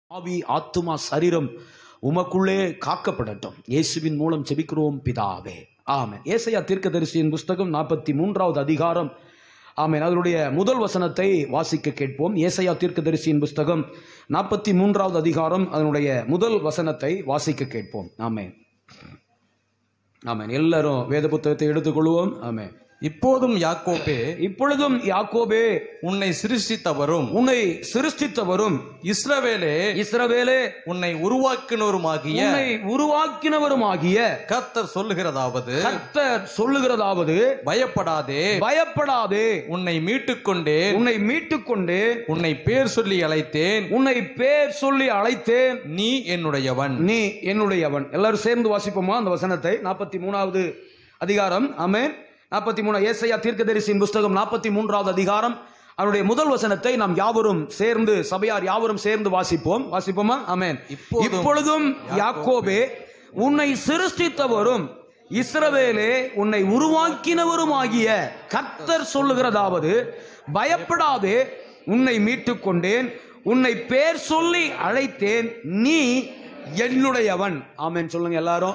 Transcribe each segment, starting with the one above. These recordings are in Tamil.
ஆவி ஆத்துமா சரீரம் உமக்குள்ளே காக்கப்படட்டும் இயேசுவின் மூலம் செபிக்கிறோம் பிதாவே ஆமென் ஏசையா தீர்க்கதரிசியின் புஸ்தகம் நாற்பத்தி மூன்றாவது அதிகாரம் ஆமென் அதனுடைய முதல் வசனத்தை வாசிக்க கேட்போம் ஏசையா தீர்க்கதரிசியின் புஸ்தகம் நாற்பத்தி மூன்றாவது அதிகாரம் அதனுடைய முதல் வசனத்தை வாசிக்க கேட்போம் ஆமென் ஆமென் எல்லாரும் வேத புத்தகத்தை எடுத்துக்கொள்வோம் ஆமென் இப்போதும் யாக்கோபே இப்பொழுதும் யாக்கோபே உன்னை சிருஷ்டித்தவரும் உன்னை சிருஷ்டித்தவரும் இஸ்ரவேலே இஸ்ரவேலே உன்னை உருவாக்கினோருமாகிய உன்னை உருவாக்கினவருமாகிய கர்த்தர் சொல்லுகிறதாவது கர்த்தர் சொல்லுகிறதாவது பயப்படாதே பயப்படாதே உன்னை மீட்டுக்கொண்டேன் உன்னை மீட்டுக்கொண்டு உன்னை பேர் சொல்லி அழைத்தேன் உன்னை பேர் சொல்லி அழைத்தேன் நீ என்னுடையவன் நீ என்னுடையவன் எல்லாரும் சேர்ந்து வாசிப்போமா அந்த வசனத்தை நாற்பத்தி மூணாவது அதிகாரம் ஆமென் நாற்பத்தி மூணு ஏசையா தீர்க்கதரிசியின் புஸ்தகம் நாற்பத்தி மூன்றாவது அதிகாரம் அவருடைய முதல் வசனத்தை நாம் யாவரும் சேர்ந்து சபையார் யாவரும் சேர்ந்து வாசிப்போம் வாசிப்போமா ஆமென் இப்போதும் இப்பொழுதும் யாக்கோபே உன்னை சிருஷ்டித்தவரும் இஸ்ரவேலே உன்னை உருவாக்கினவருமாகிய கர்த்தர் சொல்லுகிறதாவது பயப்படாதே உன்னை மீட்டுக் கொண்டேன் உன்னை பேர் சொல்லி அழைத்தேன் நீ என்னுடையவன் ஆமென் சொல்லுங்க எல்லாரும்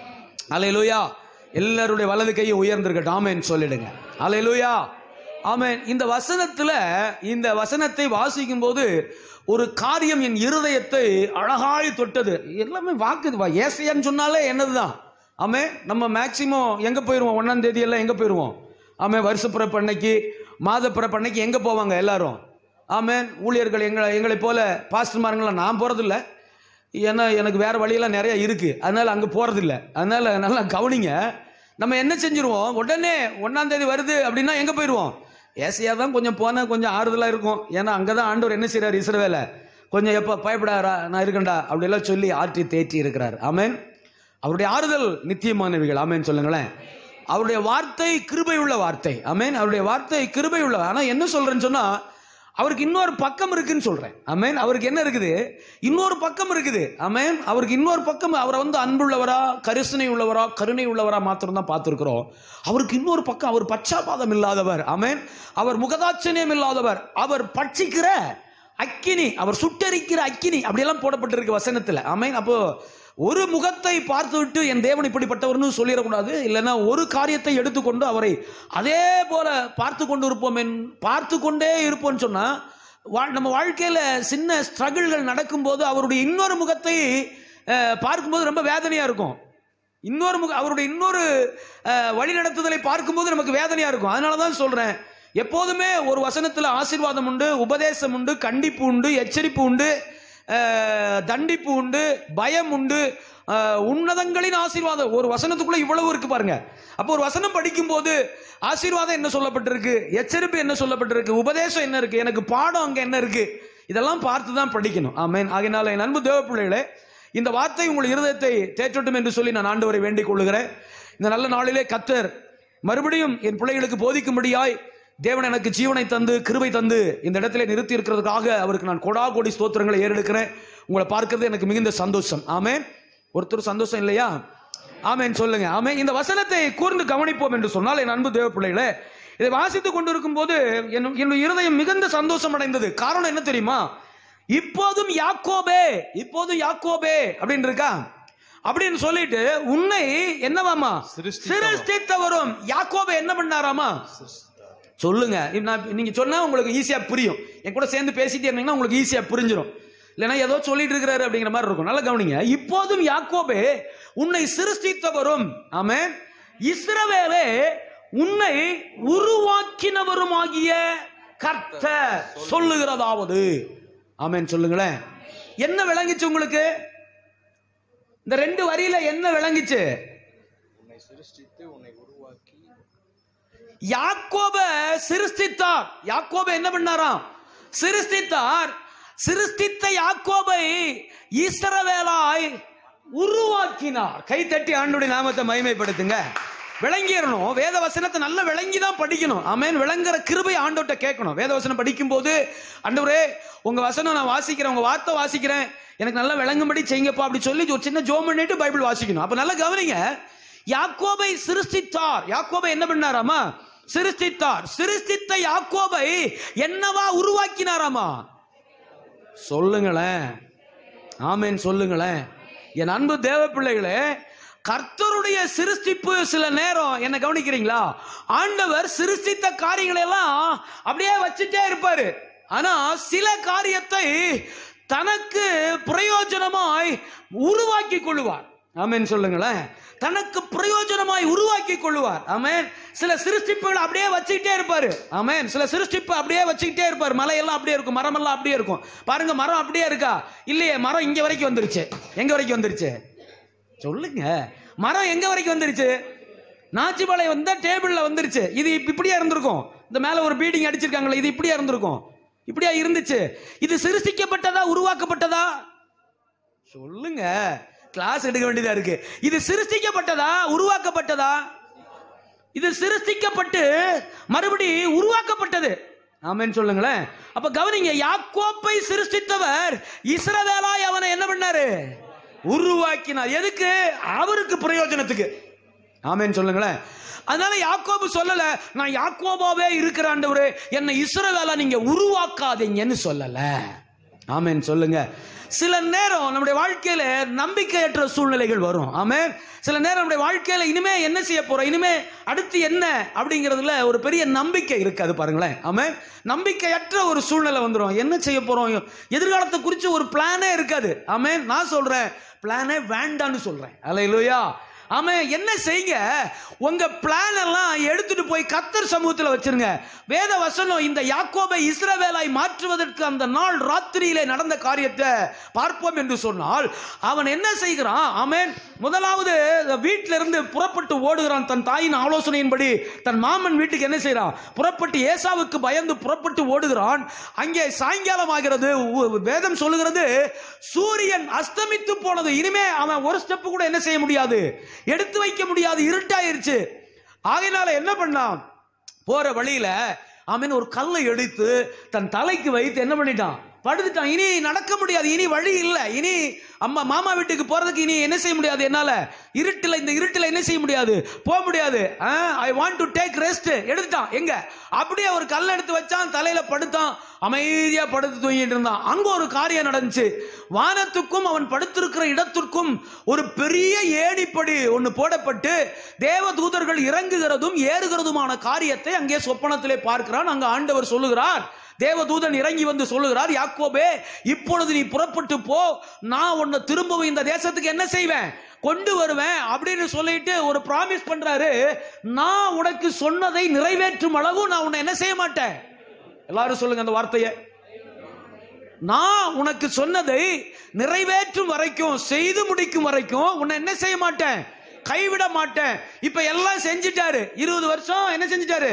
அலையலுயா எல்லாருடைய வலது கையை உயர்ந்திருக்கட்டும் ஆமென் சொல்லிடுங்க அலையலுயா ஆமென் இந்த வசனத்துல இந்த வசனத்தை வாசிக்கும் போது ஒரு காரியம் என் இருதயத்தை அழகாய் தொட்டது எல்லாமே வாக்குது ஏசையான்னு சொன்னாலே என்னதுதான் ஆமே நம்ம மேக்சிமம் எங்க போயிருவோம் ஒன்னாம் தேதி எல்லாம் எங்க போயிருவோம் ஆமே வருஷப்பிறப்பு அன்னைக்கு மாதப்பிறப்பு அன்னைக்கு எங்க போவாங்க எல்லாரும் ஆமேன் ஊழியர்கள் எங்களை எங்களை போல பாஸ்டர்மாருங்களாம் நான் போறதில்ல ஏன்னா எனக்கு வேற வழியெல்லாம் நிறைய இருக்கு அதனால அங்க போறதில்ல அதனால நல்லா கவனிங்க நம்ம என்ன செஞ்சிருவோம் உடனே ஒன்னாம் தேதி வருது அப்படின்னா எங்க போயிடுவோம் ஏசியா தான் கொஞ்சம் போனா கொஞ்சம் ஆறுதலா இருக்கும் ஏன்னா அங்கதான் ஆண்டவர் என்ன செய்றாரு இஸ்ரவேல கொஞ்சம் எப்ப பயப்படாரா நான் இருக்கேன்டா அப்படியெல்லாம் சொல்லி ஆற்றி தேற்றி இருக்கிறார் ஆமென் அவருடைய ஆறுதல் நித்தியமானவைகள் ஆமென் சொல்லுங்களேன் அவருடைய வார்த்தை கிருபை உள்ள வார்த்தை ஆமென் அவருடைய வார்த்தை கிருபை உள்ள ஆனா என்ன சொல்றேன்னு சொன்னா அவருக்கு இன்னொரு பக்கம் இருக்குன்னு சொல்றேன் அமேன் அவருக்கு என்ன இருக்குது இன்னொரு பக்கம் இருக்குது அமேன் அவருக்கு இன்னொரு பக்கம் அவரை வந்து அன்புள்ளவரா கரிசனை உள்ளவரா கருணை உள்ளவரா மாத்திரம் தான் பார்த்துருக்கிறோம் அவருக்கு இன்னொரு பக்கம் அவர் பச்சாபாதம் இல்லாதவர் அமேன் அவர் முகதாட்சணியம் இல்லாதவர் அவர் பட்சிக்கிற அக்கினி அவர் சுட்டரிக்கிற அக்கினி அப்படியெல்லாம் போடப்பட்டிருக்கு வசனத்தில் அமேன் அப்போ ஒரு முகத்தை பார்த்துவிட்டு என் தேவன் இப்படிப்பட்டவர்னு சொல்லிடக்கூடாது இல்லைன்னா ஒரு காரியத்தை எடுத்துக்கொண்டு அவரை அதே போல பார்த்து கொண்டு இருப்போம் என் பார்த்து கொண்டே இருப்போம்னு சொன்னா வா- நம்ம வாழ்க்கையில சின்ன ஸ்ட்ரகிள்கள் நடக்கும்போது அவருடைய இன்னொரு முகத்தை அஹ், பார்க்கும்போது ரொம்ப வேதனையா இருக்கும் இன்னொரு முக அவருடைய இன்னொரு அஹ், வழிநடத்துதலை பார்க்கும்போது நமக்கு வேதனையா இருக்கும் அதனால தான் சொல்றேன் எப்போதுமே ஒரு வசனத்தில் ஆசீர்வாதம் உண்டு உபதேசம் உண்டு கண்டிப்பு உண்டு எச்சரிப்பு உண்டு அஹ், தண்டிப்பு உண்டு பயம் உண்டு அஹ், உன்னதங்களின் ஆசீர்வாதம் ஒரு வசனத்துக்குள்ள இவ்வளவு இருக்கு பாருங்க அப்போ ஒரு வசனம் படிக்கும்போது ஆசீர்வாதம் என்ன சொல்லப்பட்டிருக்கு எச்சரிப்பு என்ன சொல்லப்பட்டிருக்கு உபதேசம் என்ன இருக்கு எனக்கு பாடம் அங்க என்ன இருக்கு இதெல்லாம் பார்த்து தான் படிக்கணும் ஆமென் ஆகையினால என் அன்பு தேவ பிள்ளைகளே இந்த வார்த்தை உங்கள் இருதயத்தை தேற்றட்டும் என்று சொல்லி நான் ஆண்டவரை வேண்டிக் கொள்கிறேன் இந்த நல்ல நாளிலே கத்தர் மறுபடியும் என் பிள்ளைகளுக்கு போதிக்கும்படியாய் தேவன் எனக்கு ஜீவனை தந்து கிருபை தந்து இந்த இடத்துல நிறுத்தி இருக்கிறதுக்காக அவருக்கு நான் கொடா கோடி ஸ்தோத்திரங்களை ஏறெடுக்கிறேன் உங்களை பார்க்கிறது எனக்கு மிகுந்த சந்தோஷம் ஆமென் ஒருத்தர் சந்தோஷம் இல்லையா ஆமென் சொல்லுங்க ஆமென் இந்த வசனத்தை கூர்ந்து கவனிப்போம் என்று சொன்னால் என் அன்பு தேவ பிள்ளைகளே இதை வாசித்துக் கொண்டிருக்கும் போது என் என்னுடைய இருதயம் மிகுந்த சந்தோஷம் அடைந்தது காரணம் என்ன தெரியுமா இப்போதும் யாக்கோபே இப்போதும் யாக்கோபே அப்படின்னு இருக்கா அப்படின்னு சொல்லிட்டு உன்னை என்னவாமா சிருஷ்டித்தவர். சிருஷ்டித்தவரும் யாக்கோபே என்ன பண்ணாராமா சொல்லுங்க இப்ப நான் நீங்க சொன்னா உங்களுக்கு ஈஸியா புரியும் என் கூட சேர்ந்து பேசிட்டே இருந்தீங்கன்னா உங்களுக்கு ஈஸியா புரிஞ்சிடும் இல்லைன்னா ஏதோ சொல்லிட்டு இருக்கிறாரு அப்படிங்கிற மாதிரி இருக்கும் நல்லா கவனிங்க இப்போதும் யாக்கோபே உன்னை சிருஷ்டித்தவரும் ஆமென் இஸ்ரவேலே உன்னை உருவாக்கினவருமாகிய கர்த்தர் சொல்லுகிறதாவது ஆமென் சொல்லுங்களேன் என்ன விளங்கிச்சு உங்களுக்கு இந்த ரெண்டு வரியில என்ன விளங்கிச்சு யாக்கோப சிருஷ்டித்தார் யாக்கோப என்ன பண்ணாராம் சிருஷ்டித்தார் சிருஷ்டித்த யாக்கோபை ஈஸ்வரவேலாய் உருவாக்கினார் கை தட்டி ஆண்டுடைய நாமத்தை மகிமைப்படுத்துங்க விளங்கிடணும் வேத வசனத்தை நல்லா விளங்கி தான் படிக்கணும் ஆமென் விளங்குற கிருபை ஆண்டோட்ட கேட்கணும் வேத வசனம் படிக்கும் போது ஆண்டவரே உங்க வசனம் நான் வாசிக்கிறேன் உங்க வார்த்தை வாசிக்கிறேன் எனக்கு நல்லா விளங்கும்படி செய்யுங்கப்பா அப்படி சொல்லி ஒரு சின்ன ஜோம் பண்ணிட்டு பைபிள் வாசிக்கணும் அப்ப நல்லா கவனிங்க யாக்கோபை சிருஷ்டித்தார் யாக்கோபை என்ன பண்ணாராமா சிருஷ்டித்தார் சிருஷ்டித்த யாக்கோபை என்னவா உருவாக்கினாராமா சொல்லுங்களேன் ஆமென் சொல்லுங்களேன் என் அன்பு தேவ பிள்ளைகளே கர்த்தருடைய சிருஷ்டிப்பு சில நேரம் என்ன கவனிக்கிறீங்களா ஆண்டவர் சிருஷ்டித்த காரியங்களை எல்லாம் அப்படியே வச்சுட்டே இருப்பாரு ஆனா சில காரியத்தை தனக்கு பிரயோஜனமாய் உருவாக்கி கொள்ளுவார் ஆமென் சொல்லுங்களேன் தனக்கு பிரயோஜனமாய் உருவாக்கி கொள்ளுவார் ஆமென் சில சிருஷ்டிப்புகள் அப்படியே வச்சுக்கிட்டே இருப்பாரு ஆமென் சில சிருஷ்டிப்பு அப்படியே வச்சுக்கிட்டே இருப்பார் மலையெல்லாம் அப்படியே இருக்கும் மரமெல்லாம் அப்படியே இருக்கும் பாருங்க மரம் அப்படியே இருக்கா இல்லையே மரம் இங்க வரைக்கும் வந்துருச்சு எங்க வரைக்கும் வந்துருச்சு சொல்லுங்க மரம் எங்க வரைக்கும் வந்துருச்சு நாச்சிபாளையம் வந்தா டேபிள்ல வந்துருச்சு இது இப்ப இப்படியா இருந்திருக்கும் இந்த மேல ஒரு பீடிங் அடிச்சிருக்காங்களே இது இப்படியா இருந்திருக்கும் இப்படியா இருந்துச்சு இது சிருஷ்டிக்கப்பட்டதா உருவாக்கப்பட்டதா சொல்லுங்க கிளாஸ் எடுக்க வேண்டியதா இருக்கு இது சிருஷ்டிக்கப்பட்டதா உருவாக்கப்பட்டதா இது சிருஷ்டிக்கப்பட்டு மறுபடி உருவாக்கப்பட்டது ஆமென் சொல்லுங்களேன் அப்ப கவனிங்க யாக்கோப்பை சிருஷ்டித்தவர் இஸ்ரவேலாய் அவனை என்ன பண்ணாரு உருவாக்கினார் எதுக்கு அவருக்கு பிரயோஜனத்துக்கு ஆமென் சொல்லுங்களேன் அதனால யாக்கோபு சொல்லல நான் யாக்கோபாவே இருக்கிற ஆண்டவரே என்னை இஸ்ரவேலா நீங்க உருவாக்காதீங்கன்னு சொல்லல ஆமென் சொல்லுங்க சில நேரம் நம்முடைய வாழ்க்கையில நம்பிக்கையற்ற சூழ்நிலைகள் வரும் ஆமென் சில நேரம் நம்முடைய வாழ்க்கையில இனிமே என்ன செய்ய போறோம் இனிமே அடுத்து என்ன அப்படிங்கிறதுல ஒரு பெரிய நம்பிக்கை இருக்காது பாருங்களேன் ஆமென் நம்பிக்கையற்ற ஒரு சூழ்நிலை வந்துடும் என்ன செய்ய போறோம் எதிர்காலத்தை குறித்து ஒரு பிளானே இருக்காது ஆமென் நான் சொல்றேன் பிளானே வேண்டான்னு சொல்றேன் அல்லையா ஆமா என்ன செய்யுங்க உங்க பிளான் எல்லாம் எடுத்துட்டு போய் கத்தர் சமூகத்தில் வச்சிருங்க வேத வசனம் இந்த யாக்கோபை இஸ்ரவேலாய் மாற்றுவதற்கு அந்த நாள் ராத்திரியிலே நடந்த காரியத்தை பார்ப்போம் என்று சொன்னால் அவன் என்ன செய்கிறான் ஆமென் முதலாவது வீட்டில இருந்து புறப்பட்டு ஓடுகிறான் தன் தாயின் ஆலோசனையின்படி தன் மாமன் வீட்டுக்கு என்ன செய்றான் புறப்பட்டு ஏசாவுக்கு பயந்து புறப்பட்டு ஓடுகிறான் அங்கே சாயங்காலம் ஆகிறது உ- வேதம் சொல்லுகிறது சூரியன் அஸ்தமித்து போனது இனிமே அவன் ஒரு ஸ்டெப் கூட என்ன செய்ய முடியாது எடுத்து வைக்க முடியாது இருட்டாயிருச்சு ஆகையினால என்ன பண்ணான் போற வழியில அவன் ஒரு கல்லை எடுத்து தன் தலைக்கு வைத்து என்ன பண்ணிட்டான் படுத்துட்டான் இனி நடக்க முடியாது இனி வழி இல்லை இனி அம்மா மாமா வீட்டுக்கு போறதுக்கு இனி என்ன செய்ய முடியாது என்னால இருட்டுல இந்த இருட்டுல என்ன செய்ய முடியாது போக முடியாது I want to take rest எடுத்துட்டான் எங்க அப்படியே ஒரு கல் எடுத்து வச்சான் தலையில படுத்தான் அமைதியா படுத்து தூங்கிட்டு இருந்தான் அங்க ஒரு காரியம் நடந்துச்சு வானத்துக்கும் அவன் படுத்திருக்கிற இடத்திற்கும் ஒரு பெரிய ஏணிப்படி ஒன்று போடப்பட்டு தேவ தூதர்கள் இறங்குகிறதும் ஏறுகிறதுமான காரியத்தை அங்கே சொப்பனத்திலே பார்க்கிறான் அங்க ஆண்டவர் சொல்லுகிறார் தேவதூதன் இறங்கி வந்து சொல்லுகிறார் யாக்கோபே இப்பொழுது நீ புறப்பட்டு போ நான் உன்னை திரும்பவும் இந்த தேசத்துக்கு என்ன செய்வேன் கொண்டு வருவேன் அப்படின்னு சொல்லிட்டு ஒரு ப்ராமிஸ் பண்றாரு நான் உனக்கு சொன்னதை நிறைவேற்றும் அளவு நான் உன்னை என்ன செய்ய மாட்டேன் எல்லாரும் சொல்லுங்க அந்த வார்த்தையை நான் உனக்கு சொன்னதை நிறைவேற்றும் வரைக்கும் செய்து முடிக்கும் வரைக்கும் உன்னை என்ன செய்ய மாட்டேன் கைவிட மாட்டேன் இப்ப எல்லாம் செஞ்சிட்டாரு இருபது வருஷம் என்ன செஞ்சிட்டாரு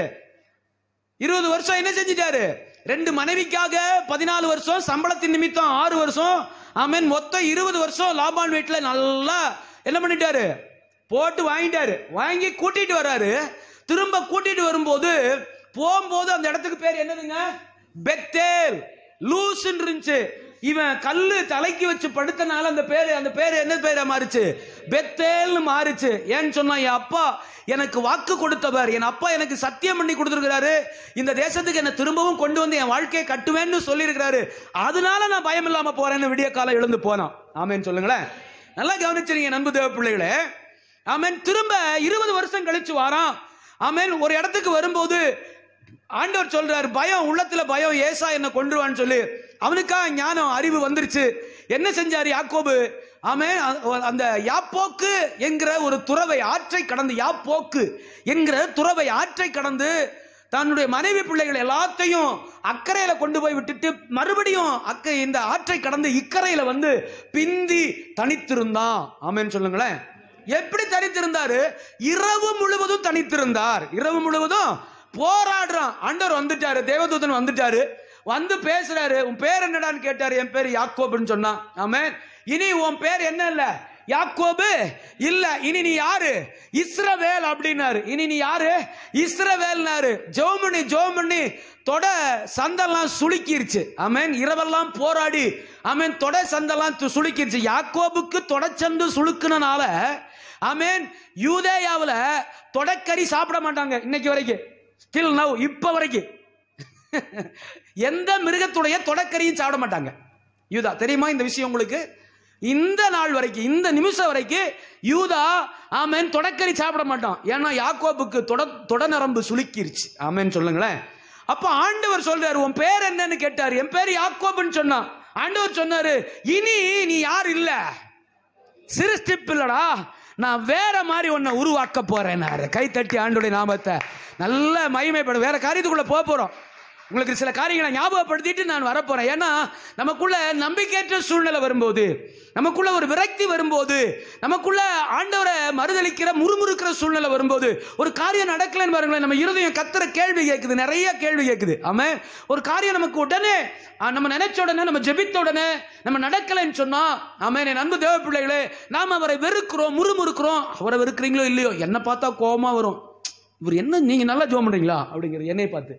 இருபது வருஷம் என்ன செஞ்சிட்டாரு ரெண்டு மனைவிக்காக பதினாலு வருஷம் சம்பளத்தின் நிமித்தம் ஆறு வருஷம் ஆமென் மொத்தம் இருபது வருஷம் லாபான் வீட்டில் நல்லா என்ன பண்ணிட்டாரு போட்டு வாங்கிட்டாரு வாங்கி கூட்டிட்டு வர்றாரு திரும்ப கூட்டிட்டு வரும்போது போகும்போது அந்த இடத்துக்கு பேர் என்னதுங்க பெத்தேல் லூஸ்ன்னு இருந்துச்சு இவன் கல்லு தலைக்கு வச்சு படுத்தனால அந்த பேரு அந்த பேரு என்ன பேரா மாறுச்சு பெத்தேல்னு மாறுச்சு ஏன்னு சொன்னா என் அப்பா எனக்கு வாக்கு கொடுத்தவர் என் அப்பா எனக்கு சத்தியம் பண்ணி கொடுத்துருக்கிறாரு இந்த தேசத்துக்கு என்ன திரும்பவும் கொண்டு வந்து என் வாழ்க்கையை கட்டுவேன்னு சொல்லியிருக்கிறாரு அதனால நான் பயம் இல்லாம போறேன்னு விடிய காலம் எழுந்து போனான் ஆமேன்னு சொல்லுங்களேன் நல்லா கவனிச்சிருங்க நண்பு தேவ பிள்ளைகளே ஆமேன் திரும்ப இருபது வருஷம் கழிச்சு வாரான் ஆமேன் ஒரு இடத்துக்கு வரும்போது ஆண்டவர் சொல்றாரு பயம் உள்ளத்துல பயம் ஏசா என்ன கொன்றுவான்னு சொல்லி அவனுக்கா ஞானம் அறிவு வந்துருச்சு என்ன செஞ்சாரு யாக்கோபு ஆமே அந்த யாப்போக்கு என்கிற ஒரு துறவை ஆற்றை கடந்து யாப்போக்கு என்கிற துறவை ஆற்றை கடந்து தன்னுடைய மனைவி பிள்ளைகள் எல்லாத்தையும் அக்கறையில கொண்டு போய் விட்டுட்டு மறுபடியும் அக்கறை இந்த ஆற்றை கடந்து இக்கரையில வந்து பிந்தி தனித்திருந்தான் ஆமேன்னு சொல்லுங்களேன் எப்படி தனித்திருந்தாரு இரவு முழுவதும் தனித்திருந்தார் இரவு முழுவதும் போராடுறான் ஆண்டவர் வந்துட்டாரு தேவதூதன் வந்துட்டாரு வந்து பேசுறாரு உன் பேர் என்னடான்னு கேட்டாரு என் பேர் யாக்கோபுன்னு சொன்னான் ஆமென் இனி உன் பேர் என்ன இல்ல யாக்கோபு இல்ல இனி நீ யாரு இஸ்ரவேல் அப்படின்னாரு இனி நீ யாரு இஸ்ரவேல்னாரு ஜோமணி ஜோமணி தொட சந்தெல்லாம் சுளுக்கிருச்சு ஆமென் இரவெல்லாம் போராடி ஆமென் தொட சந்தெல்லாம் து- சுளுக்கிருச்சு யாக்கோபுக்கு தொடச்சந்து சுளுக்குனனால ஆமென் யூதேயாவுல தொடக்கறி சாப்பிட மாட்டாங்க இன்னைக்கு வரைக்கும் ஸ்டில் நவ் இப்ப வரைக்கும் எந்த மிருகத்துடைய தொடக்கறியும் சாப்பிட மாட்டாங்க யூதா தெரியுமா இந்த விஷயம் உங்களுக்கு இந்த நாள் வரைக்கும் இந்த நிமிஷம் வரைக்கும் யூதா ஆமென் தொடக்கறி சாப்பிட மாட்டான் ஏன்னா யாக்கோபுக்கு தொட தொட நரம்பு சுளுக்கிருச்சு ஆமென் சொல்லுங்களேன் அப்ப ஆண்டவர் சொல்றாரு உன் பேர் என்னன்னு கேட்டாரு என் பேர் யாக்கோபுன்னு சொன்னான் ஆண்டவர் சொன்னாரு இனி நீ யார் இல்ல சிருஷ்டிப்பு இல்லடா நான் வேற மாதிரி உன்னை உருவாக்க போறேன் கை தட்டி ஆண்டுடைய நாமத்தை நல்ல மகிமைப்படும் வேற காரியத்துக்குள்ள போக போறோம் உங்களுக்கு சில காரியங்களை ஞாபகப்படுத்திட்டு நான் வரப்போறேன் ஏன்னா நமக்குள்ள நம்பிக்கையற்ற சூழ்நிலை வரும்போது நமக்குள்ள ஒரு விரக்தி வரும்போது நமக்குள்ள ஆண்டவரை மறுதளிக்கிற முறுமுறுக்கிற சூழ்நிலை வரும்போது ஒரு காரியம் நடக்கலன்னு பாருங்களேன் நம்ம இருதயம் கத்துற கேள்வி கேட்குது நிறைய கேள்வி கேட்குது ஆமா ஒரு காரியம் நமக்கு உடனே ஆ, நம்ம நினைச்ச உடனே நம்ம ஜெபித்த உடனே நம்ம நடக்கலைன்னு சொன்னா ஆமா என் அன்பு தேவ பிள்ளைகளே நாம் அவரை வெறுக்கிறோம் முறுமுறுக்கிறோம் அவரை வெறுக்கிறீங்களோ இல்லையோ என்ன பார்த்தா கோபமா வரும் இவர் என்ன நீங்க நல்லா ஜோம் பண்றீங்களா அப்படிங்கிறது என்னை பார்த்து